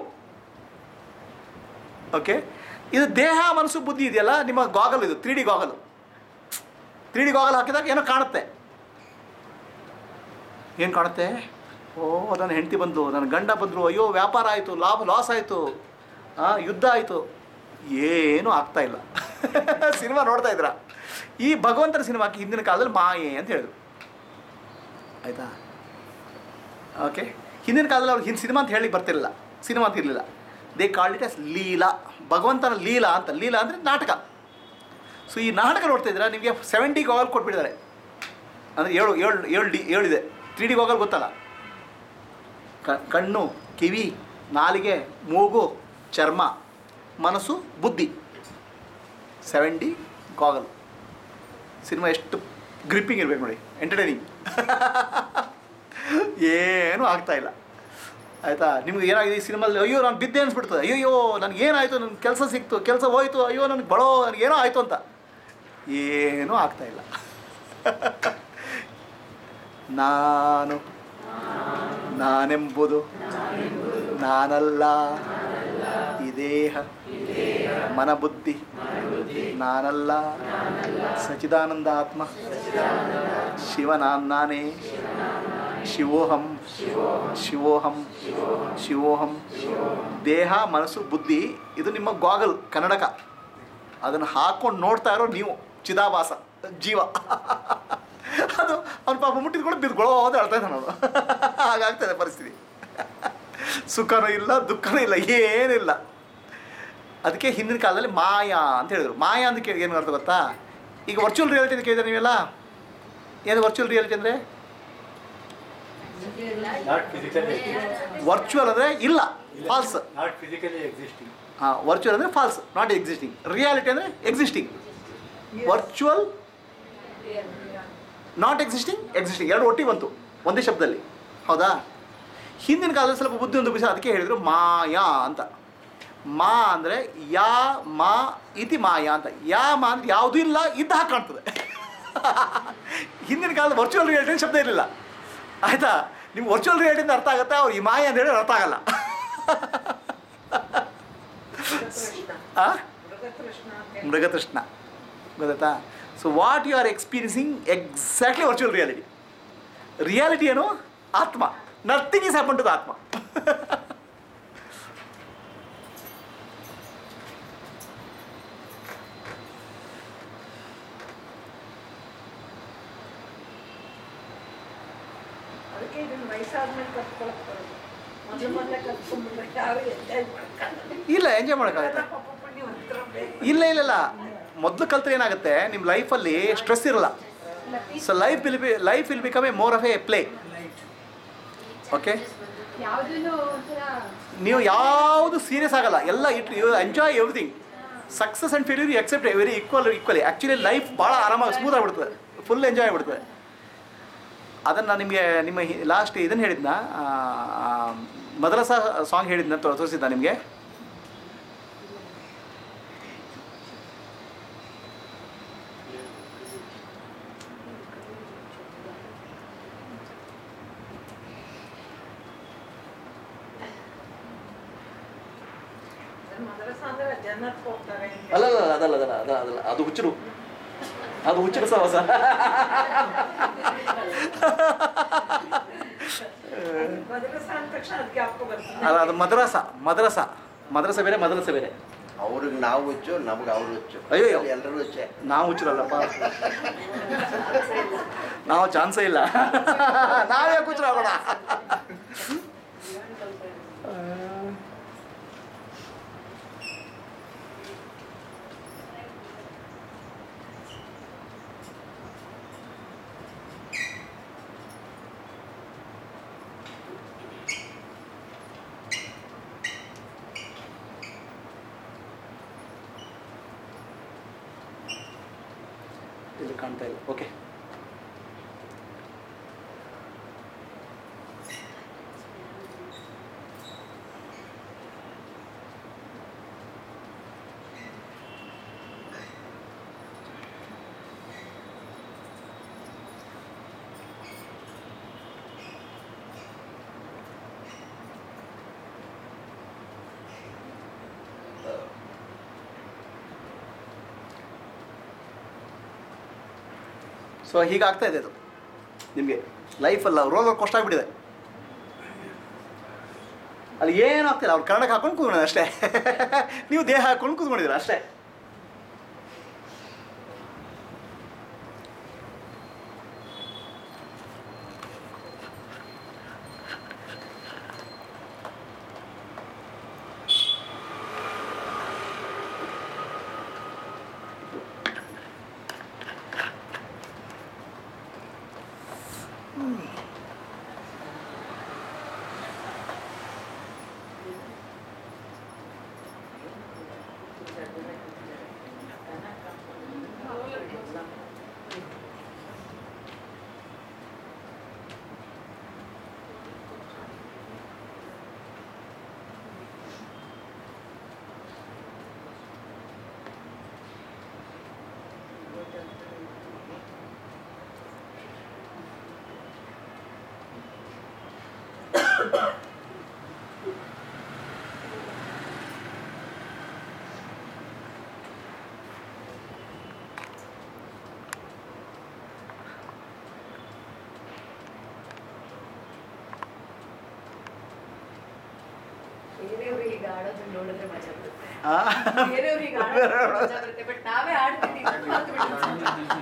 okay ಇದು ದೇಹ ಮನಸ್ಸು ಬುದ್ಧಿ ಇದೆಯಲ್ಲ ನಿಮ್ಮ ಗಾಗಲ್ ಇದು three D goggle three D goggle ಹಾಕಿದಾಗ ಏನೋ ಕಾಣುತ್ತೆ ಏನು ಕಾಣುತ್ತೆ ಓ ನನ್ನ ಹೆಂಡತಿ ಬಂದು ನನ್ನ ಗಂಡ ಬಂದರು ಅಯ್ಯೋ ವ್ಯಾಪಾರ ಆಯಿತು ಲಾಭ ಲಾಸ್ ಆಯಿತು ಯುದ್ಧ ಆಯಿತು ಏನೂ ಆಗ್ತಾ ಇಲ್ಲ ಸಿನಿಮಾ ನೋಡ್ತಾ ಇದ್ರ ಈ ಭಗವಂತನ ಸಿನಿಮಾಕ್ಕೆ ಹಿಂದಿನ ಕಾಲದಲ್ಲಿ ಮಾಯೆ ಅಂತ ಹೇಳಿದ್ರು ಆಯಿತಾ ಓಕೆ ಹಿಂದಿನ ಕಾಲದಲ್ಲಿ ಅವ್ರಿಗೆ ಹಿಂದೆ ಸಿನಿಮಾ ಅಂತ ಹೇಳಿ ಬರ್ತಿರಲಿಲ್ಲ ಸಿನಿಮಾ ಅಂತ ಇರಲಿಲ್ಲ ದೇ ಕಾಲ್ಡ್ ಇಟ್ ಎಸ್ ಲೀಲಾ ಭಗವಂತನ ಲೀಲಾ ಅಂತ ಲೀಲಾ ಅಂದರೆ ನಾಟಕ ಸೊ ಈ ನಾಟಕ ನೋಡ್ತಾ ಇದ್ದೀರಾ ನಿಮಗೆ ಸೆವೆಂಟಿ ಗಾಗಲ್ ಕೊಟ್ಬಿಟ್ಟಿದ್ದಾರೆ ಅಂದರೆ ಏಳು ಏಳು ಏಳು ಡಿ ಏಳಿದೆ ತ್ರೀ ಡಿ ಗಾಗಲ್ ಗೊತ್ತಲ್ಲ ಕ- ಕಣ್ಣು ಕಿವಿ ನಾಲಿಗೆ ಮೂಗು ಚರ್ಮ ಮನಸ್ಸು ಬುದ್ಧಿ ಸೆವೆನ್ ಡಿ ಗಾಗಲ್ ಸಿನಿಮಾ ಎಷ್ಟು ಗ್ರಿಪ್ಪಿಂಗ್ ಇರ್ಬೇಕು ನೋಡಿ ಎಂಟರ್ಟೈನಿಂಗ್ ಏನೂ ಆಗ್ತಾ ಇಲ್ಲ ಆಯಿತಾ ನಿಮ್ಗೆ ಏನಾಗಿದೆ ಈ ಸಿನಿಮಾದಲ್ಲಿ ಅಯ್ಯೋ ನಾನು ಬಿದ್ದೆ ಅನ್ಸ್ಬಿಡ್ತದೆ ಅಯ್ಯೋ ನನಗೆ ಏನಾಯಿತು ನನ್ನ ಕೆಲಸ ಸಿಕ್ತು ಕೆಲಸ ಹೋಯ್ತು ಅಯ್ಯೋ ನನಗೆ ಬಡೋ ನನಗೆ ಏನೋ ಆಯಿತು ಅಂತ ಏನೂ ಆಗ್ತಾ ಇಲ್ಲ ನಾನು ನಾನೆಂಬುದು ನಾನಲ್ಲ ಈ ದೇಹ ಮನಬುದ್ಧಿ ನಾನಲ್ಲ ಸಚಿದಾನಂದ ಆತ್ಮ ಶಿವ ನಾನ್ ನಾನೇ ಶಿವೋಹಂ ಶಿವೋಹಂ ಶಿವೋಹಂ ದೇಹ ಮನಸ್ಸು ಬುದ್ಧಿ ಇದು ನಿಮ್ಮ ಗಾಗಲ್ ಕನ್ನಡಕ ಅದನ್ನು ಹಾಕೊಂಡು ನೋಡ್ತಾ ಇರೋ ನೀವು ಚಿದಾಭಾಸ ಜೀವ ಅದು ಅವ್ನು ಪಾಪ ಮುಟ್ಟಿದ ಕೂಡ ಬಿದ್ದುಕೊಳ್ಳೋ ಅಂತ ಹೇಳ್ತಾ ಇದ್ದಾನೆ ಅವನು ಹಾಗಾಗ್ತದೆ ಪರಿಸ್ಥಿತಿ ಸುಖನೂ ಇಲ್ಲ ದುಃಖನೂ ಇಲ್ಲ ಏನಿಲ್ಲ ಅದಕ್ಕೆ ಹಿಂದಿನ ಕಾಲದಲ್ಲಿ ಮಾಯಾ ಅಂತ ಹೇಳಿದ್ರು ಮಾಯಾ ಅಂತ ಕೇಳಿ ಏನು ಅರ್ಥ ಗೊತ್ತಾ ಈಗ ವರ್ಚುವಲ್ ರಿಯಾಲಿಟಿ ಅಂತ ಕೇಳಿದ್ರೆ ನೀವೆಲ್ಲ ಏನು ವರ್ಚುವಲ್ ರಿಯಾಲಿಟಿ ಅಂದರೆ Not physically, ವರ್ಚುವಲ್ ಅಂದರೆ ಇಲ್ಲ ಫಾಲ್ಸ್ not physically existing. ಹಾಂ ವರ್ಚುವಲ್ ಅಂದರೆ ಫಾಲ್ಸ್ ನಾಟ್ ಎಕ್ಸಿಸ್ಟಿಂಗ್ ರಿಯಾಲಿಟಿ ಅಂದರೆ existing virtual not existing existing ಎರಡು ಒಟ್ಟಿಗೆ ಬಂತು ಒಂದೇ ಶಬ್ದದಲ್ಲಿ ಹೌದಾ ಹಿಂದಿನ ಕಾಲದಲ್ಲಿ ಸ್ವಲ್ಪ ಬುದ್ಧಿ ಒಂದು ವಿಷಯ ಅದಕ್ಕೆ ಹೇಳಿದರು ಮಾಯಾ ಅಂತ ಮಾ ಅಂದರೆ ಯಾ ಮಾ ಇತಿ ಮಾಯಾ ಅಂತ ಯಾ ಮಾ ಅಂದ್ರೆ ಯಾವುದೂ ಇಲ್ಲ ಇದ್ದ ಹಾಗೆ ಕಾಣ್ತದೆ ಹಿಂದಿನ ಕಾಲದ ವರ್ಚುವಲ್ ರಿಯಾಲಿಟಿ ಶಬ್ದ ಇರಲಿಲ್ಲ ಆಯಿತಾ ನಿಮ್ಗೆ ವರ್ಚುವಲ್ ರಿಯಾಲಿಟಿಯಿಂದ ಅರ್ಥ ಆಗುತ್ತೆ ಅವ್ರು ಈ ಮಾಯಾ ಅಂತ ಹೇಳಿ ಅರ್ಥ ಆಗಲ್ಲ ಮೃಗತೃಷ್ಣ ಆ ಮೃಗತೃಷ್ಣ ಅಂತ ಹೇಳಿ ಮೃಗತೃಷ್ಣ ಗೊತ್ತಾಯ್ತಾ so what you are experiencing exactly virtual reality reality ಏನು ಆತ್ಮ nothing is happen to the ಆತ್ಮ ಅದಕ್ಕೆ ಇದನ್ನ ವಯಸ್ಸಾದ್ಮೇಲೆ ಕಲ್ತ್ಕೊಳಕ್ ಬರೋದು ಮೊದಲು ಮೊದಲೇ ಕಲ್ತ್ಕೊಂಡ್ಬಿಟ್ರೆ ಯಾರು ಎಂಜಾಯ್ ಮಾಡಕ್ಕಾಗಲ್ಲ ಇಲ್ಲ ಎಂಜಾಯ್ ಮಾಡೋಕ್ಕಾಗತ್ತೆ ಪಾಪ ಪುಣ್ಯವಂತರು ಬೇಕು. ಇಲ್ಲ ಇಲ್ಲ ಇಲ್ಲ ಮೊದಲು ಕಲ್ತ್ರೆ ಏನಾಗುತ್ತೆ ನಿಮ್ಮ ಲೈಫಲ್ಲಿ ಸ್ಟ್ರೆಸ್ ಇರಲ್ಲ so life will be life will become a more of a play okay ಯಾವುದೂ ಒಂಥರ ನೀವು ಯಾವುದು ಸೀರಿಯಸ್ ಆಗಲ್ಲ ಎಲ್ಲ it you enjoy everything success and failure you accept very equal equally actually life ಭಾಳ ಆರಾಮಾಗಿ ಸ್ಮೂತ್ ಆಗಿಬಿಡ್ತದೆ ಫುಲ್ ಎಂಜಾಯ್ ಆಗ್ಬಿಡ್ತದೆ ಅದನ್ನು ನಿಮಗೆ ನಿಮ್ಮ ಲಾಸ್ಟ್ ಇದನ್ನು ಹೇಳಿದ್ನ ಆ, ಆ, ಮದರಸ ಸಾಂಗ್ ಹೇಳಿದ್ನ ತೋ- ತೋರಿಸಿದ್ದ ನಿಮಗೆ ಮದ್ರಸ ಅಂದ್ರೆ ಜನಕ್ಕೆ ಹೋಗ್ತಾರೆ ಅಂತ. ಅಲ್ಲ ಅಲ್ಲ ಅದಲ್ಲ ಅದಲ್ಲ ಅದಲ್ಲ ಅದಲ್ಲ ಅದು ಹುಚ್ಚರು ಅದು ಹುಚ್ಚರು ಸಹವಾಸ ಮದ್ರಸ ಅಂದ ತಕ್ಷಣ ಅದಕ್ಕೆ ಹಾಕೋ ಬರ್ತದೆ ಅಲ್ಲ ಅದು ಮದ್ರಸ ಮದ್ರಸ ಮದ್ರಸ ಬೇರೆ ಮದ್ರಸ ಬೇರೆ ಅವ್ರಿಗೆ ನಾವು ಹುಚ್ಚು ನಮ್ಗೆ ಅವ್ರು ಹುಚ್ಚು ಅಯ್ಯಯ್ಯೋ. ಎಲ್ಲರೂ ಹುಚ್ಚೆ ನಾವು ಹುಚ್ಚರಲ್ಲಪ್ಪ ನಾವು ಚಾನ್ಸೇ ಇಲ್ಲ ನಾವೇ ಹುಚ್ಚರಾಗೋಣ ಇಲ್ಲಿ ಕಾಣ್ತಾ ಇಲ್ಲ ಓಕೆ ಸೊ ಹೀಗಾಗ್ತಾ ಇದೆ ಅದು ನಿಮಗೆ ಲೈಫಲ್ಲ ರೋಲರ್ ಕಷ್ಟ ಆಗಿಬಿಟ್ಟಿದೆ ಅಲ್ಲಿ ಏನು ಆಗ್ತಿಲ್ಲ ಅವ್ರು ಕನ್ನಡಕ್ಕೆ ಹಾಕೊಂಡು ಕೂತ್ಕೊಂಡ ಅಷ್ಟೇ ನೀವು ದೇಹ ಹಾಕೊಂಡು ಕೂತ್ಕೊಂಡಿದ್ದೀರ ಅಷ್ಟೇ ಬೇರೆಯವ್ರಿಗೆ ಈಗ ಆಡೋದನ್ನ ನೋಡಿದ್ರೆ ಮಜಾ ಬರುತ್ತೆ ಆ? ಬೇರೆಯವ್ರಿಗೆ ಆಡೋದನ್ನ ಮಜಾ ಬರುತ್ತೆ ಬಟ್ ನಾವೇ ಆಡ್ತೀವಿ ಅಂತ ಮರ್ತ್ಬಿಟ್ಟಿರ್ತೀವಿ.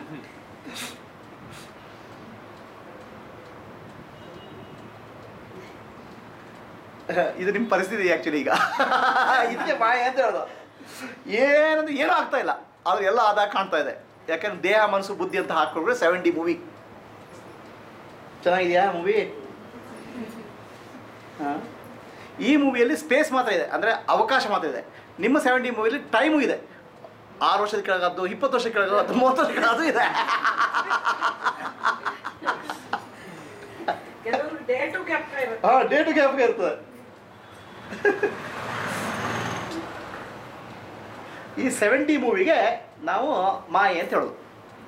ಇದು ನಿಮ್ಮ ಪರಿಸ್ಥಿತಿ ಆ್ಯಕ್ಚುಲಿ ಈಗ ಇದಕ್ಕೆ ಬಾಯ ಅಂತ ಹೇಳೋದು ಏನಂದ್ರೆ ಏನೂ ಆಗ್ತಾ ಇಲ್ಲ ಆದ್ರೆ ಎಲ್ಲ ಆದಾಗ ಕಾಣ್ತಾ ಇದೆ ಯಾಕಂದ್ರೆ ದೇಹ ಮನಸ್ಸು ಬುದ್ಧಿ ಅಂತ ಹಾಕೊಂಡ್ರೆ ಸೆವೆಂಟಿ ಮೂವಿ ಚೆನ್ನಾಗಿದೆಯಾ ಮೂವಿ ಹಾಂ ಈ ಮೂವಿಯಲ್ಲಿ ಸ್ಪೇಸ್ ಮಾತ್ರ ಇದೆ ಅಂದರೆ ಅವಕಾಶ ಮಾತ್ರ ಇದೆ ನಿಮ್ಮ ಸೆವೆಂಟಿ ಮೂವಿಲಿ ಟೈಮು ಇದೆ ಆರು ವರ್ಷದ ಕೆಳಗದ್ದು ಇಪ್ಪತ್ತು ವರ್ಷದ ಕೆಳಗದ್ದು ಮೂವತ್ತು ವರ್ಷದ ಕೆಳಗದು ಇದೆ ಕೆಲವರು ಡೇಟು ಗ್ಯಾಪ್ ಇರುತ್ತೆ ಹಾಂ ಡೇ ಟು ಗ್ಯಾಪ್ಗೆ ಇರ್ತದೆ ಈ ಸೆವೆಂಟಿ ಮೂವಿಗೆ ನಾವು ಮಾಯೆ ಅಂತ ಹೇಳೋದು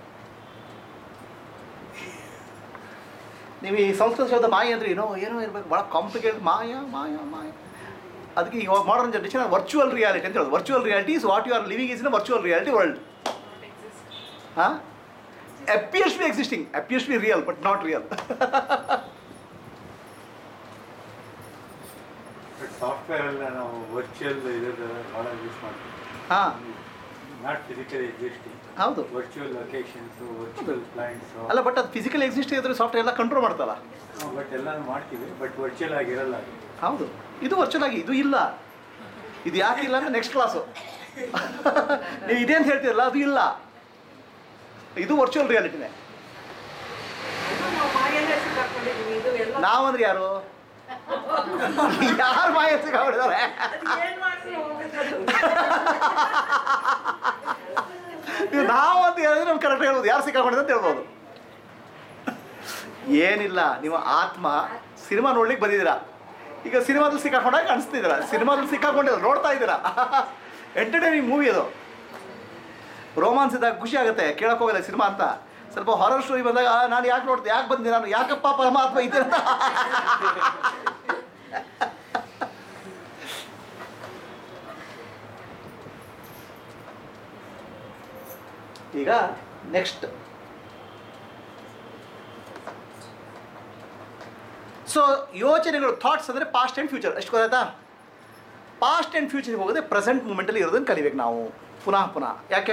ನೀವು ಈ ಸಂಸ್ಕೃತ ಶಬ್ದ ಮಾಯೆ ಅಂದ್ರೆ ಏನೋ ಏನೋ ಇರಬೇಕು ಭಾಳ ಕಾಂಪ್ಲಿಕೇಟೆಡ್ ಮಾಯ ಮಾಯ ಮಾಯ ಅದಕ್ಕೆ ಇವಾಗ ಮಾಡರ್ನ್ ಜನರೇಷನ್ ವರ್ಚುವಲ್ ರಿಯಾಲಿಟಿ ಅಂತ ಹೇಳೋದು virtual reality is what you are living is in virtual reality world ಹಾಂ appears be existing appears be real but not real but software ಎಲ್ಲ ನಾವು ವರ್ಚುವಲ್ ಇರೋದು ಭಾಳ ಯೂಸ್ ಮಾಡ್ತೀವಿ ಹಾಂ ನಾಟ್ ಫಿಸಿಕಲಿ ಎಕ್ಸಿಸ್ಟಿಂಗ್ ಹೌದು ವರ್ಚುವಲ್ ಲೊಕೇಶನ್ಸು ವರ್ಚುವಲ್ ಪ್ಲಾಂಟ್ಸು ಅಲ್ಲ but ಅದು ಫಿಸಿಕಲ್ ಎಕ್ಸಿಸ್ಟ್ ಇದ್ರೆ ಸಾಫ್ಟ್ವೇರ್ ಎಲ್ಲ ಕಂಟ್ರೋಲ್ ಮಾಡ್ತಲ್ಲ ಬಟ್ ಎಲ್ಲ ಮಾಡ್ತೀವಿ ಬಟ್ ವರ್ಚುವಲ್ ಆಗಿರಲ್ಲ ಅದು ಹೌದು ಇದು ವರ್ಚುವಲ್ ಆಗಿ ಇದು ಇಲ್ಲ ಇದು ಯಾಕೆ ಇಲ್ಲ ಅಂದ್ರೆ ನೆಕ್ಸ್ಟ್ ಕ್ಲಾಸು ನೀವು ಇದೆ ಅಂತ ಹೇಳ್ತೀರಲ್ಲ ಅದು ಇಲ್ಲ ಇದು ವರ್ಚುವಲ್ ರಿಯಾಲಿಟಿನೇ ಇದು ನಾವು ಮಾಯಲ್ಲೇ ಸಿಕ್ಕಾಕೊಂಡಿದೀವಿ ಇದು ಎಲ್ಲ ನಾವಂದ್ರೆ ಯಾರು ಯಾರು ಮಾಯ ಸಿಕ್ಕಾಬಿಡಿದಾರೆ ಅದು ಏನ್ ಮಾಡಿದ್ರು ಹೋಗುತ್ತದು ನೀವು ನಾವು ಅಂತ ಹೇಳಿದ್ರೆ ನಮ್ಗೆ ಕರೆಕ್ಟ್ ಹೇಳ್ಬೋದು ಯಾರು ಸಿಕ್ಕಾಕೊಂಡಿದೆ ಅಂತ ಹೇಳ್ಬೋದು ಏನಿಲ್ಲ ನೀವು ಆತ್ಮ ಸಿನಿಮಾ ನೋಡ್ಲಿಕ್ಕೆ ಬಂದಿದ್ದೀರಾ ಈಗ ಸಿನಿಮಾದಲ್ಲಿ ಸಿಕ್ಕಾಕೊಂಡಾಗ ಕಾಣಿಸ್ತಿದ್ದೀರಾ ಸಿನಿಮಾದಲ್ಲಿ ಸಿಕ್ಕಾಕೊಂಡಿಲ್ಲ ನೋಡ್ತಾ ಇದ್ದೀರಾ ಎಂಟರ್ಟೈನಿಂಗ್ ಮೂವಿ ಅದು ರೋಮಾನ್ಸ್ ಇದ್ದಾಗ ಖುಷಿ ಆಗುತ್ತೆ ಕೇಳಕ್ ಹೋಗಲ್ಲ ಸಿನಿಮಾ ಅಂತ ಸ್ವಲ್ಪ ಹಾರರ್ ಸ್ಟೋರಿ ಬಂದಾಗ ಆ, ನಾನು ಯಾಕೆ ನೋಡ್ದೆ ಯಾಕೆ ಬಂದೆ ನಾನು ಯಾಕಪ್ಪ ಪರಮಾತ್ಮ ಇದೆ ಅಂತ ಈಗ ನೆಕ್ಸ್ಟ್ ಸೊ ಯೋಚನೆಗಳು ಥಾಟ್ಸ್ ಅಂದರೆ ಪಾಸ್ಟ್ ಆ್ಯಂಡ್ ಫ್ಯೂಚರ್ ಎಷ್ಟು ಗೊತ್ತಾಯ್ತಾ ಪಾಸ್ಟ್ ಆ್ಯಂಡ್ ಫ್ಯೂಚರ್ಗೆ ಹೋಗೋದೇ ಪ್ರೆಸೆಂಟ್ ಮೂಮೆಂಟಲ್ಲಿ ಇರೋದನ್ನು ಕಲಿಬೇಕು ನಾವು ಪುನಃ ಪುನಃ ಯಾಕೆ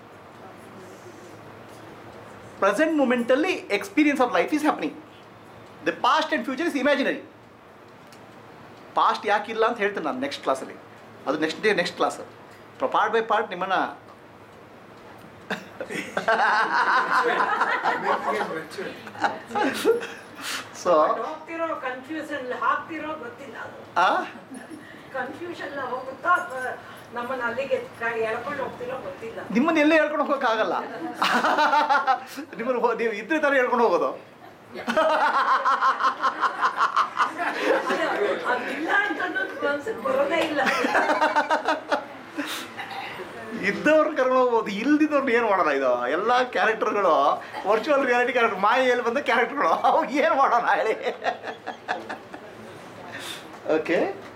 ಪ್ರೆಸೆಂಟ್ ಮೂಮೆಂಟಲ್ಲಿ experience of life is happening the past and future is imaginary past ಯಾಕಿಲ್ಲ ಅಂತ ಹೇಳ್ತೇನೆ ನಾನು ನೆಕ್ಸ್ಟ್ ಕ್ಲಾಸಲ್ಲಿ ಅದು next day next class part by part ನಿಮ್ಮನ್ನು ಸೊ ಹೋಗ್ತಿರೋ ಕನ್ಫ್ಯೂಷನ್ ಹಾಕ್ತಿರೋ ಗೊತ್ತಿಲ್ಲ ಅದು ಆ ಕನ್ಫ್ಯೂಷನ್ ಹೋಗುತ್ತಾ ಅಥವಾ ನಮ್ಮನ್ನ ಅಲ್ಲಿಗೆ ಕ- ಎಳ್ಕೊಂಡು ಹೋಗ್ತಿರೋ ಗೊತ್ತಿಲ್ಲ ನಿಮ್ಮನ್ನ ಎಲ್ಲೇ ಹೇಳ್ಕೊಂಡು ಹೋಗೋಕ್ಕಾಗಲ್ಲ ನಿಮ್ಮನ್ನು ಹೋ- ನೀವು ಇದ್ರೆ ಥರ ಹೇಳ್ಕೊಂಡು ಹೋಗೋದು ಅದು- ಅದಿಲ್ಲ ಅಂತ ಅನ್ನೋದು ಮನ್ಸಿಗೆ ಬರೋದೇ ಇಲ್ಲ ಇದ್ದವ್ರನ್ನ ಕರ್ಕೊಂಡು ಹೋಗ್ಬೋದು ಇಲ್ದಿದ್ದವ್ರನ್ನ ಏನು ಮಾಡೋಣ ಇದು ಎಲ್ಲ ಕ್ಯಾರೆಕ್ಟರ್ಗಳು ವರ್ಚುವಲ್ ರಿಯಾಲಿಟಿ ಕ್ಯಾರೆಕ್ಟರ್ ಮಾಯೆಯಲ್ಲಿ ಬಂದ ಕ್ಯಾರೆಕ್ಟರ್ಗಳು ಅವು ಏನು ಮಾಡೋಣ ಹೇಳಿ ಓಕೆ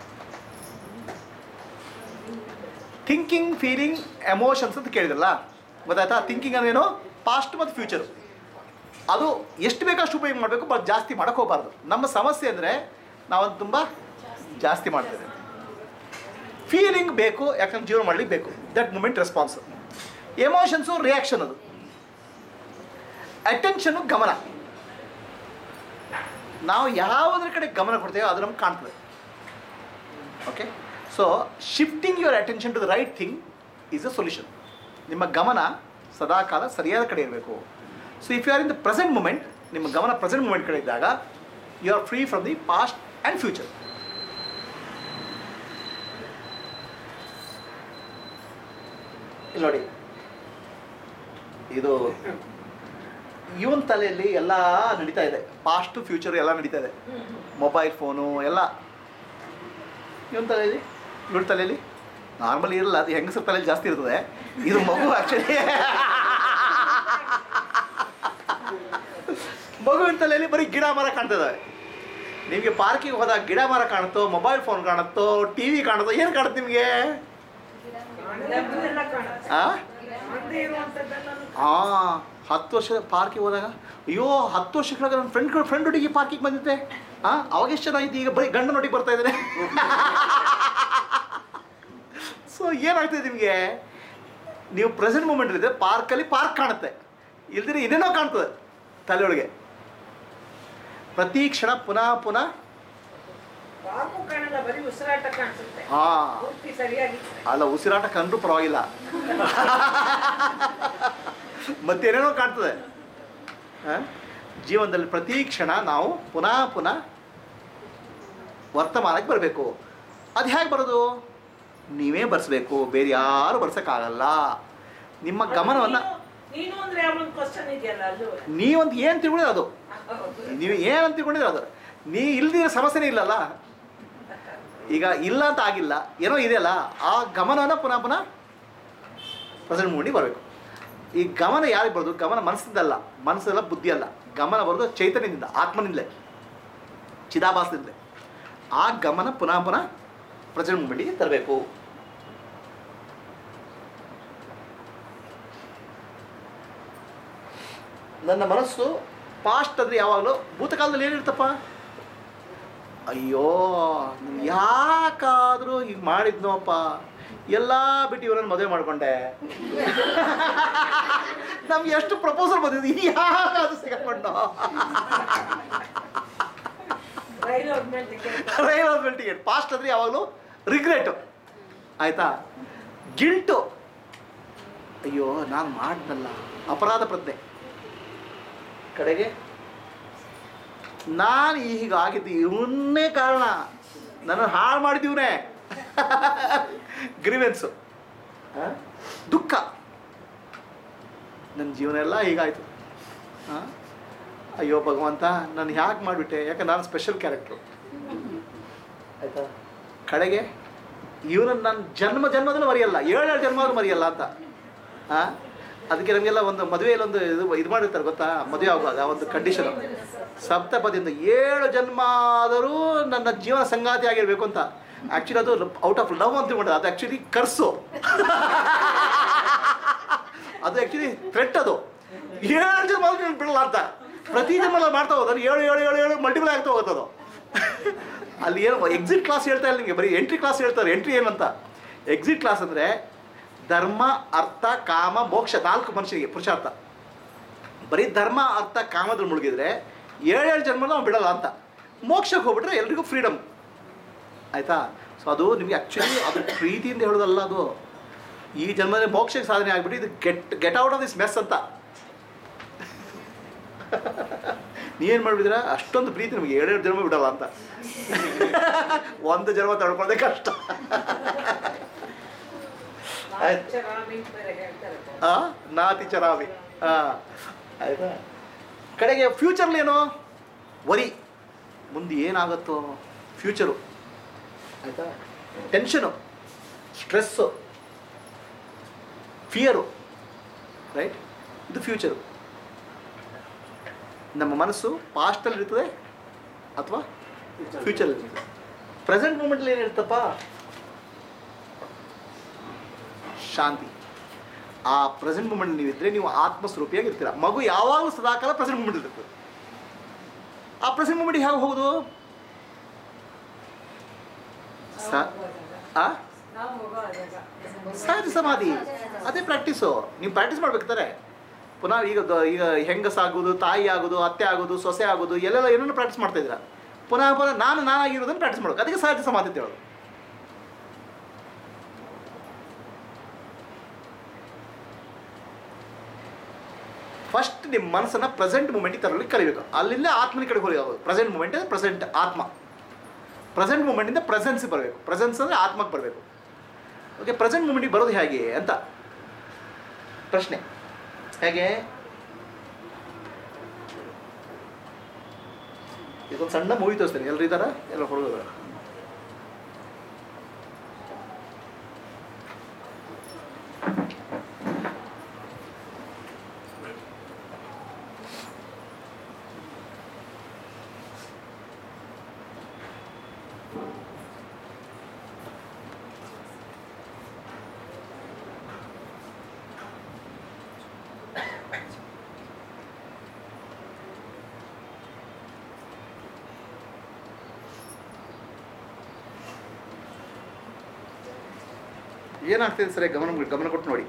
ಥಿಂಕಿಂಗ್ ಫೀಲಿಂಗ್ ಎಮೋಷನ್ಸ್ ಅಂತ ಕೇಳಿದ್ರಲ್ಲ ಗೊತ್ತಾಯ್ತಾ ಥಿಂಕಿಂಗ್ ಅಂದ್ರೇನು ಪಾಸ್ಟ್ ಮತ್ತು ಫ್ಯೂಚರು ಅದು ಎಷ್ಟು ಬೇಕಷ್ಟು ಉಪಯೋಗ ಮಾಡಬೇಕು ಬಟ್ ಜಾಸ್ತಿ ಮಾಡಕ್ಕೆ ಹೋಗಬಾರ್ದು ನಮ್ಮ ಸಮಸ್ಯೆ ಅಂದರೆ ನಾವದು ತುಂಬ ಜಾಸ್ತಿ ಮಾಡ್ತೇವೆ ಫೀಲಿಂಗ್ ಬೇಕು ಯಾಕಂದ್ರೆ ಜೀವನ ಮಾಡ್ಲಿಕ್ಕೆ ಬೇಕು that moment response emotions reaction ಅದು ಅಟೆನ್ಷನು ಗಮನ ನಾವು ಯಾವುದ್ರ ಕಡೆ ಗಮನ ಕೊಡ್ತೇವೋ ಅದು ನಮ್ಗೆ ಕಾಣ್ತದೆ okay so shifting your attention to the right thing is a solution ನಿಮ್ಮ ಗಮನ ಸದಾಕಾಲ ಸರಿಯಾದ ಕಡೆ ಇರಬೇಕು so if you are in the present moment ನಿಮ್ಮ ಗಮನ ಪ್ರೆಸೆಂಟ್ ಮೂಮೆಂಟ್ ಕಡೆ ಇದ್ದಾಗ you are free from the past and future ಇಲ್ಲಿ ನೋಡಿ ಇದು ಇವನ್ ತಲೆಯಲ್ಲಿ ಎಲ್ಲ ನಡೀತಾ ಇದೆ ಪಾಸ್ಟ್ ಫ್ಯೂಚರ್ ಎಲ್ಲ ನಡೀತಾ ಇದೆ ಮೊಬೈಲ್ ಫೋನು ಎಲ್ಲ ಇವನ್ ತಲೆಯಲ್ಲಿ ಇವಳ ತಲೆಯಲ್ಲಿ ನಾರ್ಮಲಿ ಇರಲ್ಲ ಅದು ಹೆಂಗಸರ ತಲೆಯಲ್ಲಿ ಜಾಸ್ತಿ ಇರ್ತದೆ ಇದು ಮಗು ಆ್ಯಕ್ಚುಲಿ ಮಗುವಿನ ತಲೆಯಲ್ಲಿ ಬರೀ ಗಿಡ ಮರ ಕಾಣ್ತದೆ ನಿಮಗೆ ಪಾರ್ಕಿಗೆ ಹೋದಾಗ ಗಿಡ ಮರ ಕಾಣುತ್ತೋ ಮೊಬೈಲ್ ಫೋನ್ ಕಾಣುತ್ತೋ ಟಿ ವಿ ಕಾಣುತ್ತೋ ಏನು ಕಾಣುತ್ತೆ ನಿಮಗೆ ಎಲ್ಲ ಕಾಣುತ್ತೆ ಆ ಮುಂದೆ ಇರುವಂಥದ್ದೆಲ್ಲನೂ ಹಾಂ ಹತ್ತು ವರ್ಷ ಪಾರ್ಕಿಗೆ ಹೋದಾಗ ಅಯ್ಯೋ ಹತ್ತು ವರ್ಷ ಕೆಳಗೆ ನನ್ನ ಫ್ರೆಂಡ್ಗಳು ಫ್ರೆಂಡ್ ಒಟ್ಟಿಗೆ ಪಾರ್ಕಿಗೆ ಬಂದಿದ್ದೆ ಹಾಂ ಅವಾಗ ಎಷ್ಟು ಚೆನ್ನಾಗಿತ್ತು ಈಗ ಬರೀ ಗಂಡ ನೋಡಿಗೆ ಬರ್ತಾ ಇದ್ದಾರೆ ಸೊ ಏನಾಗ್ತದೆ ನಿಮಗೆ ನೀವು ಪ್ರೆಸೆಂಟ್ ಮೂಮೆಂಟ್ ಇದೆ ಪಾರ್ಕಲ್ಲಿ ಪಾರ್ಕ್ ಕಾಣುತ್ತೆ ಇಲ್ದಿರ ಏನೇನೋ ಕಾಣ್ತದೆ ತಲೆಯೊಳಗೆ ಪ್ರತಿ ಕ್ಷಣ ಪುನಃ ಪುನಃ ಪಾಪು ಕಾಣಲ್ಲ ಬರೀ ಉಸಿರಾಟ ಕಾಣಿಸುತ್ತೆ ಹಾಂ ಪೂರ್ತಿ ಸರಿಯಾಗಿ ಅಲ್ಲ ಉಸಿರಾಟ ಕಂಡ್ರೂ ಪರವಾಗಿಲ್ಲ ಮತ್ತೇನೇನೋ ಕಾಣ್ತದೆ ಆ? ಜೀವನದಲ್ಲಿ ಪ್ರತಿ ಕ್ಷಣ ನಾವು ಪುನಃ ಪುನಃ ವರ್ತಮಾನಕ್ಕೆ ಬರಬೇಕು ಅದು ಹೇಗೆ ಬರೋದು ನೀವೇ ಬರ್ಸ್ಬೇಕು ಬೇರೆ ಯಾರು ಬರ್ಸೋಕ್ಕಾಗಲ್ಲ ನಿಮ್ಮ ಗಮನವನ್ನು ನೀನು- ನೀನು ಅಂದ್ರೆ ಯಾವೊಂದು ಕ್ವಶನ್ ಇದೆಯಲ್ಲ ಅಲ್ಲೂ ನೀವಂತ ಏನು ತಿಳ್ಕೊಂಡಿದ್ರೆ ಅದು ನೀವು ಏನಂತ ತಿಳ್ಕೊಂಡಿದ್ರೆ ಅದು ನೀ ಇಲ್ದಿರೋ ಸಮಸ್ಯೆನೇ ಇಲ್ಲಲ್ಲ ಈಗ ಇಲ್ಲ ಅಂತ ಆಗಿಲ್ಲ ಏನೋ ಇದೆಯಲ್ಲ ಆ ಗಮನನ ಪುನಃ ಪುನಃ ಪ್ರೆಸೆಂಟ್ ಮೂಡಿ ಬರಬೇಕು ಈ ಗಮನ ಯಾರಿಗೆ ಬರೋದು ಗಮನ ಮನಸ್ಸಿಂದಲ್ಲ ಮನಸ್ಸಲ್ಲ ಬುದ್ಧಿ ಅಲ್ಲ ಗಮನ ಬರೋದು ಚೈತನ್ಯದಿಂದ ಆತ್ಮನಿಂದಲೇ ಚಿದಾಭಾಸದಿಂದಲೇ ಆ ಗಮನ ಪುನಃ ಪುನಃ ಪ್ರೆಸೆಂಟ್ ಮೂಮೆಂಟಿಗೆ ತರಬೇಕು ನನ್ನ ಮನಸ್ಸು ಪಾಸ್ಟ್ ಅಂದರೆ ಯಾವಾಗಲೂ ಭೂತಕಾಲದಲ್ಲಿ ಏನಿರ್ತಪ್ಪ ಅಯ್ಯೋ ಯಾಕಾದರೂ ಹೀಗೆ ಮಾಡಿದ್ನೋಪ್ಪ ಎಲ್ಲ ಬಿಟ್ಟು ಇವರನ್ನು ಮದುವೆ ಮಾಡ್ಕೊಂಡೆ ನಮ್ಗೆ ಎಷ್ಟು ಪ್ರಪೋಸಲ್ ಬಂದಿದೆ ಯಾಕಾದ್ರೂ ಸಿಗಾಕೊಂಡು ರೈಲು ಹೋದ್ಮೇಲೆ ಟಿಕೆಟ್ ರೈಲ್ ಹೋದ್ಮೇಲೆ ಟಿಕೆಟ್ ಪಾಸ್ಟ್ ಅಂದರೆ ಯಾವಾಗಲೂ ರಿಗ್ರೆಟು ಆಯಿತಾ ಗಿಲ್ಟು ಅಯ್ಯೋ ನಾನು ಮಾಡ್ದಲ್ಲ ಅಪರಾಧ ಪ್ರಜ್ಞೆ ಕಡೆಗೆ ನಾನು ಹೀಗಾಗಿದ್ದು ಇವನ್ನೇ ಕಾರಣ ನನ್ನ ಹಾಳು ಮಾಡಿದೀವನೇ ಗ್ರೀವೆನ್ಸು ದುಃಖ ನನ್ನ ಜೀವನ ಎಲ್ಲ ಹೀಗಾಯಿತು ಅಯ್ಯೋ ಭಗವಂತ ನಾನು ಯಾಕೆ ಮಾಡಿಬಿಟ್ಟೆ ಯಾಕೆ ನಾನು ಸ್ಪೆಷಲ್ ಕ್ಯಾರೆಕ್ಟ್ರು ಆಯಿತಾ ಕಡೆಗೆ ಇವನನ್ನು ನಾನು ಜನ್ಮ ಜನ್ಮದಲ್ಲೂ ಮರೆಯಲ್ಲ ಏಳೇಳು ಜನ್ಮದಲ್ಲೂ ಮರೆಯಲ್ಲ ಅಂತ ಹಾಂ ಅದಕ್ಕೆ ನಮಗೆಲ್ಲ ಒಂದು ಮದುವೆಯಲ್ಲಿ ಒಂದು ಇದು ಇದು ಮಾಡಿರ್ತಾರೆ ಗೊತ್ತಾ ಮದುವೆ ಆಗುವಾಗ ಒಂದು ಕಂಡೀಷನು ಸಪ್ತಪದಿಯಿಂದ ಏಳು ಜನ್ಮ ಆದರೂ ನನ್ನ ಜೀವನ ಸಂಗಾತಿ ಆಗಿರಬೇಕು ಅಂತ ಆ್ಯಕ್ಚುಲಿ ಅದು ಔಟ್ ಆಫ್ ಲವ್ ಅಂತ ಮಾಡೋದು ಅದು ಆ್ಯಕ್ಚುಲಿ ಕರ್ಸು ಅದು ಆ್ಯಕ್ಚುಲಿ ಥ್ರೆಟ್ ಅದು ಏಳು ಜನ್ಮ ಆದ್ರೂ ನೀನು ಬಿಡಲ್ಲ ಅಂತ ಪ್ರತಿ ಜನ್ಮ ನಾವು ಮಾಡ್ತಾ ಹೋದ್ರೆ ಏಳು ಏಳು ಏಳು ಏಳು ಮಲ್ಟಿಪಲ್ ಆಗ್ತಾ ಹೋಗುತ್ತದು ಅಲ್ಲಿ ಏನು ಎಕ್ಸಿಟ್ ಕ್ಲಾಸ್ ಹೇಳ್ತಾ ಇಲ್ಲ ನಿಮಗೆ ಬರೀ ಎಂಟ್ರಿ ಕ್ಲಾಸ್ ಹೇಳ್ತಾರೆ ಎಂಟ್ರಿ ಏನಂತ ಎಕ್ಸಿಟ್ ಕ್ಲಾಸ್ ಅಂದರೆ ಧರ್ಮ ಅರ್ಥ ಕಾಮ ಮೋಕ್ಷ ನಾಲ್ಕು ಮನುಷ್ಯರಿಗೆ ಪುರುಷಾರ್ಥ ಬರೀ ಧರ್ಮ ಅರ್ಥ ಕಾಮದಲ್ಲಿ ಮುಳುಗಿದ್ರೆ ಏಳೇಳು ಜನ್ಮ ನಾವು ಬಿಡಲ್ಲ ಅಂತ ಮೋಕ್ಷಕ್ಕೆ ಹೋಗ್ಬಿಟ್ರೆ ಎಲ್ರಿಗೂ ಫ್ರೀಡಮ್ ಆಯಿತಾ ಸೊ ಅದು ನಿಮಗೆ ಆ್ಯಕ್ಚುಲಿ ಅದು ಪ್ರೀತಿಯಿಂದ ಹೇಳೋದಲ್ಲ ಅದು ಈ ಜನ್ಮದಲ್ಲಿ ಮೋಕ್ಷಕ್ಕೆ ಸಾಧನೆ ಆಗಿಬಿಟ್ಟು ಇದು get get out of this mess ಅಂತ ನೀವೇನು ಮಾಡಿಬಿದ್ದೀರಾ ಅಷ್ಟೊಂದು ಪ್ರೀತಿ ನಿಮಗೆ ಏಳೇಳು ಜನ್ಮ ಬಿಡಲ್ಲ ಅಂತ ಒಂದು ಜನ್ಮ ತಡ್ಕೊಳ್ಳೋದೇ ಕಷ್ಟ ಆಯ್ತು. ಚರಾಮಿ ಬೇರೆ ಹೇಳ್ತಾರೆ ಆ ನಾತಿ ಚರಾವಿ ಹಾಂ ಆಯ್ತಾ ಕಡೆಗೆ ಫ್ಯೂಚರ್ಲಿ ಏನು ವರಿ ಮುಂದೆ ಏನಾಗುತ್ತೋ ಫ್ಯೂಚರು ಆಯಿತಾ ಟೆನ್ಷನು ಸ್ಟ್ರೆಸ್ಸು ಫಿಯರು ರೈಟ್ ಇದು ಫ್ಯೂಚರು ನಮ್ಮ ಮನಸ್ಸು ಪಾಸ್ಟಲ್ಲಿ ಇರ್ತದೆ ಅಥವಾ ಫ್ಯೂಚರಲ್ಲಿ ಇರ್ತದೆ ಪ್ರೆಸೆಂಟ್ ಮೂಮೆಂಟಲ್ಲಿ ಏನಿರುತ್ತಪ್ಪ ಶಾಂತಿ ಆ ಪ್ರೆಸೆಂಟ್ ಮೂಮೆಂಟ್ ನೀವಿದ್ರೆ ನೀವು ಆತ್ಮಸ್ವರೂಪಿಯಾಗಿರ್ತೀರ ಮಗು ಯಾವಾಗಲೂ ಸದಾಕಾಲ ಪ್ರೆಸೆಂಟ್ ಮೂಮೆಂಟ್ ಇರ್ತದೆ ಆ ಪ್ರೆಸೆಂಟ್ ಮೂಮೆಂಟ್ ಹೇಗೆ ಹೋಗೋದು ಸ ಆ ನಾವು ಹೋಗೋ ಜಾಗ ಸಹಜ ಸಮಾಧಿ ಅದೇ ಪ್ರಾಕ್ಟೀಸು ನೀವು ಪ್ರಾಕ್ಟೀಸ್ ಮಾಡ್ಬೇಕಾರೆ ಪುನಃ ಈಗ ದ- ಈಗ ಹೆಂಗಸಾಗೋದು ತಾಯಿ ಆಗೋದು ಅತ್ತೆ ಆಗೋದು ಸೊಸೆ ಆಗೋದು ಎಲ್ಲೆಲ್ಲ ಏನೇನೋ ಪ್ರಾಕ್ಟೀಸ್ ಮಾಡ್ತಾ ಇದ್ದೀರಾ ಪುನಃ ಪುನಃ ನಾನು ನಾನಾಗಿರೋದನ್ನು ಪ್ರಾಕ್ಟೀಸ್ ಮಾಡೋದು ಅದಕ್ಕೆ ಸಹಜ ಸಮಾಧಿ ಅಂತ ಹೇಳೋದು ಫಸ್ಟ್ ನಿಮ್ಮ ಮನಸ್ಸನ್ನು ಪ್ರೆಸೆಂಟ್ ಮೂಮೆಂಟಿಗೆ ತರಲಿಕ್ಕೆ ಕಲಿಬೇಕು ಅಲ್ಲಿಂದ ಆತ್ಮನ ಕಡೆ ಹೋಗಿ ಆಗೋದು ಪ್ರೆಸೆಂಟ್ ಮೂಮೆಂಟ್ ಅಂದರೆ ಪ್ರೆಸೆಂಟ್ ಆತ್ಮ ಪ್ರೆಸೆಂಟ್ ಮೂಮೆಂಟಿಂದ ಪ್ರೆಸೆನ್ಸಿಗೆ ಬರಬೇಕು ಪ್ರೆಸೆನ್ಸ್ ಅಂದರೆ ಆತ್ಮಕ್ಕೆ ಬರಬೇಕು ಓಕೆ ಪ್ರೆಸೆಂಟ್ ಮೂಮೆಂಟಿಗೆ ಬರೋದು ಹೇಗೆ ಅಂತ ಪ್ರಶ್ನೆ ಹೇಗೆ ಇದೊಂದು ಸಣ್ಣ ಮೂವಿ ತೋರಿಸ್ತೇನೆ ಎಲ್ಲರೂ ಇದ್ದಾರಾ ಎಲ್ಲ ಹುಡುಗರು ಏನಾಗ್ತಿದೆ ಸರಿ ಗಮನ ಗಮನ ಕೊಟ್ಟು ನೋಡಿ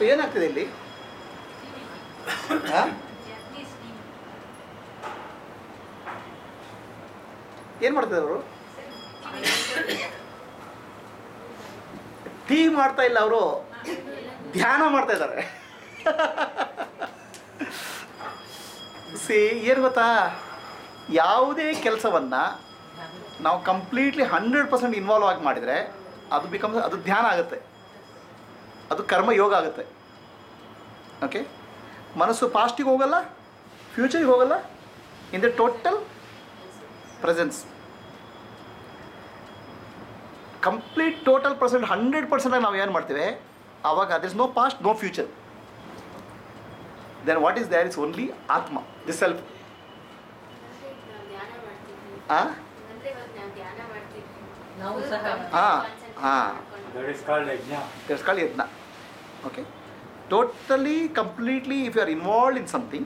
ಏನಾಗ್ತಿದೆ ಇಲ್ಲಿ ಆ? ಏನು ಮಾಡ್ತಿದ್ದಾರೆ ಅವರು ಟೀ ಮಾಡ್ತಾ ಇಲ್ಲ ಅವರು ಧ್ಯಾನ ಮಾಡ್ತಾ ಇದ್ದಾರೆ ಸಿ ಏನು ಗೊತ್ತಾ ಯಾವುದೇ ಕೆಲಸವನ್ನು ನಾವು ಕಂಪ್ಲೀಟ್ಲಿ ಹಂಡ್ರೆಡ್ ಪರ್ಸೆಂಟ್ ಇನ್ವಾಲ್ವ್ ಆಗಿ ಮಾಡಿದರೆ ಅದು ಬಿಕಮ್ ಅದು ಧ್ಯಾನ ಆಗುತ್ತೆ ಅದು ಕರ್ಮ ಯೋಗ ಆಗುತ್ತೆ ಓಕೆ ಮನಸ್ಸು ಪಾಸ್ಟಿಗೆ ಹೋಗಲ್ಲ ಫ್ಯೂಚರಿಗೆ ಹೋಗಲ್ಲ in the total presence complete total percent hundred ಪರ್ಸೆಂಟಾಗಿ ನಾವು ಏನು ಮಾಡ್ತೇವೆ ಆವಾಗ there is no past no future then what is there is only ಆತ್ಮ ದಿ ಸೆಲ್ಫ್ ಆ ನಾವು ಸಹ ಹಾಂ ಹಾಂ ದಟ್ ಇಸ್ ಕಾಲ್ಡ್ ಯಜ್ಞ That's called yajna. Okay. Totally, completely, if you are involved in something,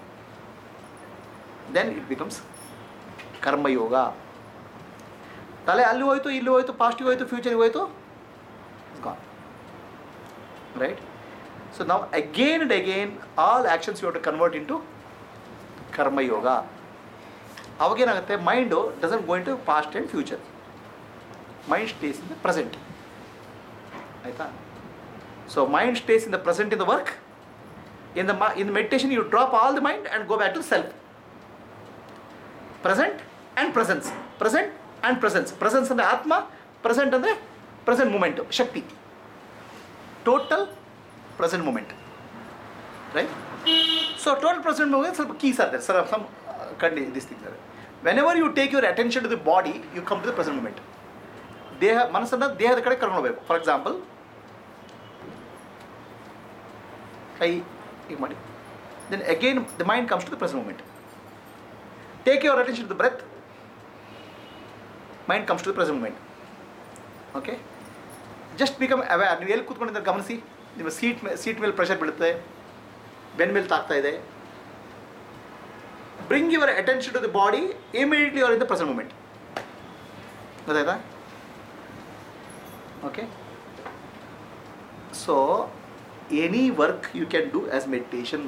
then it becomes ಕರ್ಮ ಯೋಗ ತಲೆ ಅಲ್ಲಿ ಹೋಯ್ತು ಇಲ್ಲಿ ಹೋಯ್ತು ಪಾಸ್ಟಿಗೆ ಹೋಯ್ತು ಫ್ಯೂಚರ್ಗೆ ಹೋಯ್ತು ಗಾನ್ ರೈಟ್ ಸೊ ನಾವು again and again all actions you to convert into ಕರ್ಮಯೋಗ ಅವಾಗೇನಾಗುತ್ತೆ mind doesn't go to past and future mind stays in the present ಆಯಿತಾ so mind stays in the present in the work in the in the meditation you drop all the mind and go back to self present and presence present and presence presence ಅಂದರೆ ಆತ್ಮ present ಅಂದರೆ present moment ಶಕ್ತಿ total present moment right so total present moment ಸ್ವಲ್ಪ keys are sir some can do this thing whenever you take your attention to the body you come to the present moment ದೇಹ ಮನಸ್ಸನ್ನು ದೇಹದ ಕಡೆ ಕರ್ಕೊಂಡು ಹೋಗ್ಬೇಕು for example ಕೈ ಹೀಗೆ ಮಾಡಿ then again the mind comes to the present moment take your attention to the breath mind comes to the present moment okay just become aware ನೀವು ಎಲ್ಲಿ ಕೂತ್ಕೊಂಡಿದ್ದಾರೆ ಗಮನಿಸಿ ನಿಮ್ಮ ಸೀಟ್ ಮೇ ಸೀಟ್ ಮೇಲೆ ಪ್ರೆಷರ್ ಬೀಳುತ್ತೆ ಬೆನ್ ಮೇಲೆ ತಾಗ್ತಾ ಇದೆ bring your attention to the body immediately our in the present moment ಗೊತ್ತಾಯ್ತಾ okay so any work you can do as meditation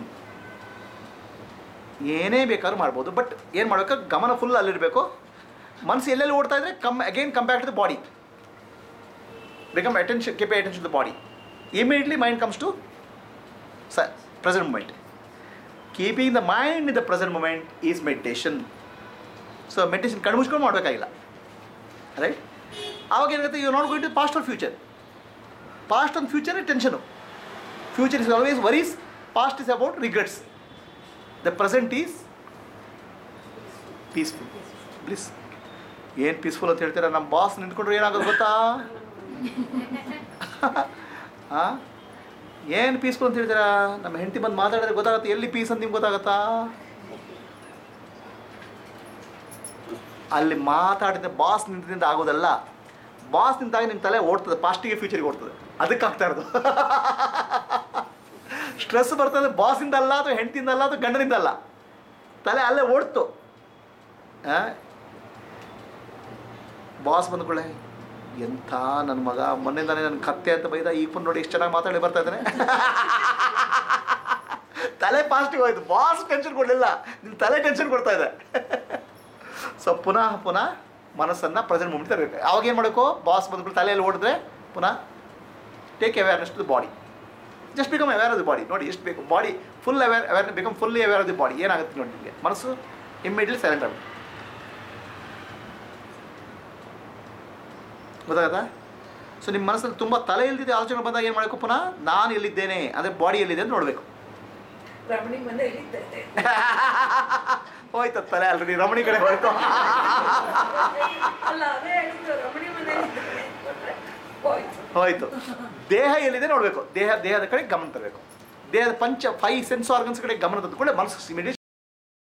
ಏನೇ ಬೇಕಾದ್ರೂ ಮಾಡ್ಬೋದು ಬಟ್ ಏನು ಮಾಡಬೇಕು ಗಮನ ಫುಲ್ ಅಲ್ಲಿರಬೇಕು ಮನಸ್ಸು ಎಲ್ಲೆಲ್ಲಿ ಓಡ್ತಾ ಇದ್ರೆ come again come back to the body become attention keep attention the body immediately mind comes to the present moment keeping the mind in the present moment is meditation so meditation ಕಣ್ಣು ಮುಚ್ಕೊಂಡು ಮಾಡಬೇಕಾಗಿಲ್ಲ right ಆವಾಗ ಏನಾಗುತ್ತೆ you not going to past or future past on future tension future is always worries past is about regrets the present is peaceful bliss ಏನು peaceful ಅಂತ ಹೇಳ್ತೀರಾ ನಮ್ಮ boss ನಿಂತ್ಕೊಂಡ್ರೆ ಏನಾಗೋದು ಗೊತ್ತಾ ಹಾಂ ಏನು ಪೀಸ್ಫುಲ್ ಅಂತ ಹೇಳ್ತೀರಾ ನಮ್ಮ ಹೆಂಡತಿ ಬಂದು ಮಾತಾಡಿದ್ರೆ ಗೊತ್ತಾಗುತ್ತೆ ಎಲ್ಲಿ ಪೀಸ್ ಅಂತ ನಿಮ್ಗೆ ಗೊತ್ತಾಗತ್ತಾ ಅಲ್ಲಿ ಮಾತಾಡಿದ ಬಾಸ್ ನಿಂತಿಂದ ಆಗೋದಲ್ಲ ಬಾಸ್ ನಿಂತಾಗ ನಿಮ್ಮ ತಲೆ ಓಡ್ತದೆ ಪಾಸ್ಟಿಗೆ ಫ್ಯೂಚರಿಗೆ ಓಡ್ತದೆ ಅದಕ್ಕೆ ಆಗ್ತಾ ಇರೋದು ಸ್ಟ್ರೆಸ್ ಬರ್ತದೆ ಬಾಸಿಂದ ಅಲ್ಲ ಅಥವಾ ಹೆಂಡತಿಯಿಂದ ಅಲ್ಲ ಅಥವಾ ಗಂಡನಿಂದ ಅಲ್ಲ ತಲೆ ಅಲ್ಲೇ ಓಡ್ತು ಬಾಸ್ ಬಂದ್ಕೊಳ್ಳೆ ಎಂಥ ನನ್ನ ಮಗ ಮೊನ್ನೆದಾನೆ ನನ್ನ ಕತ್ತೆ ಅಂತ ಬೈದ ಈಗ ಬಂದು ನೋಡಿ ಎಷ್ಟು ಚೆನ್ನಾಗಿ ಮಾತಾಡಿ ಬರ್ತಾ ಇದ್ದಾನೆ ತಲೆ ಪಾಸ್ಟಿಗೆ ಹೋಯ್ತು ಬಾಸ್ ಟೆನ್ಷನ್ ಕೊಡಲಿಲ್ಲ ನಿನ್ನ ತಲೆ ಟೆನ್ಷನ್ ಕೊಡ್ತಾ ಇದೆ ಸೊ ಪುನಃ ಪುನಃ ಮನಸ್ಸನ್ನು ಪ್ರೆಸೆಂಟ್ ಮೂಮೆಂಟ್ ತರಬೇಕು ಅವಾಗ ಏನು ಮಾಡಬೇಕು ಬಾಸ್ ಬಂದ್ಬಿಟ್ಟು ತಲೆಯಲ್ಲಿ ಓಡಿದ್ರೆ ಪುನಃ take awareness to the body just become aware of the body ನೋಡಿ ಎಷ್ಟು ಬೇಕು body full aware aware become fully aware of the body ಏನಾಗುತ್ತೆ ನೋಡಿ ನಿಮಗೆ ಮನಸ್ಸು ಇಮ್ಮಿಡಿಯೇಟ್ಲಿ ಸೈಲೆಂಟ್ ಆಗುತ್ತೆ ಗೊತ್ತಾಗತ್ತಾ ಸೊ ನಿಮ್ಮ ಮನಸ್ಸಲ್ಲಿ ತುಂಬ ತಲೆ ಇಲ್ದಿದ್ದ ಆಲೋಚನೆ ಬಂದಾಗ ಏನು ಮಾಡಬೇಕು ಪುನಃ ನಾನು ಎಲ್ಲಿದ್ದೇನೆ ಅಂದರೆ ಬಾಡಿ ಎಲ್ಲಿದೆ ಅಂತ ನೋಡಬೇಕು ರಮಣಿ ಮನೆಯಲ್ಲಿ ಇದ್ದೆ ಹೋಯ್ತು ಅದು ತಲೆ ಆಲ್ರೆಡಿ ರಮಣಿ ಕಡೆ ಹೋಯ್ತು ಅಲ್ಲ ಅದೇ ಹೇಳಿದ್ದು ರಮಣಿ ಮನೆಯಲ್ಲಿ ಇದ್ದೆ ಹೋಯ್ತು ಹೋಯ್ತು ದೇಹ ಎಲ್ಲಿದೆ ನೋಡಬೇಕು ದೇಹ ದೇಹದ ಕಡೆ ಗಮನ ತರಬೇಕು ದೇಹದ ಪಂಚ ಫೈವ್ ಸೆನ್ಸ್ ಆರ್ಗನ್ಸ್ ಕಡೆ ಗಮನ ತಂದುಕೊಂಡೆ ಮನಸ್ಸು ಇಮಿಡಿಯೇಟ್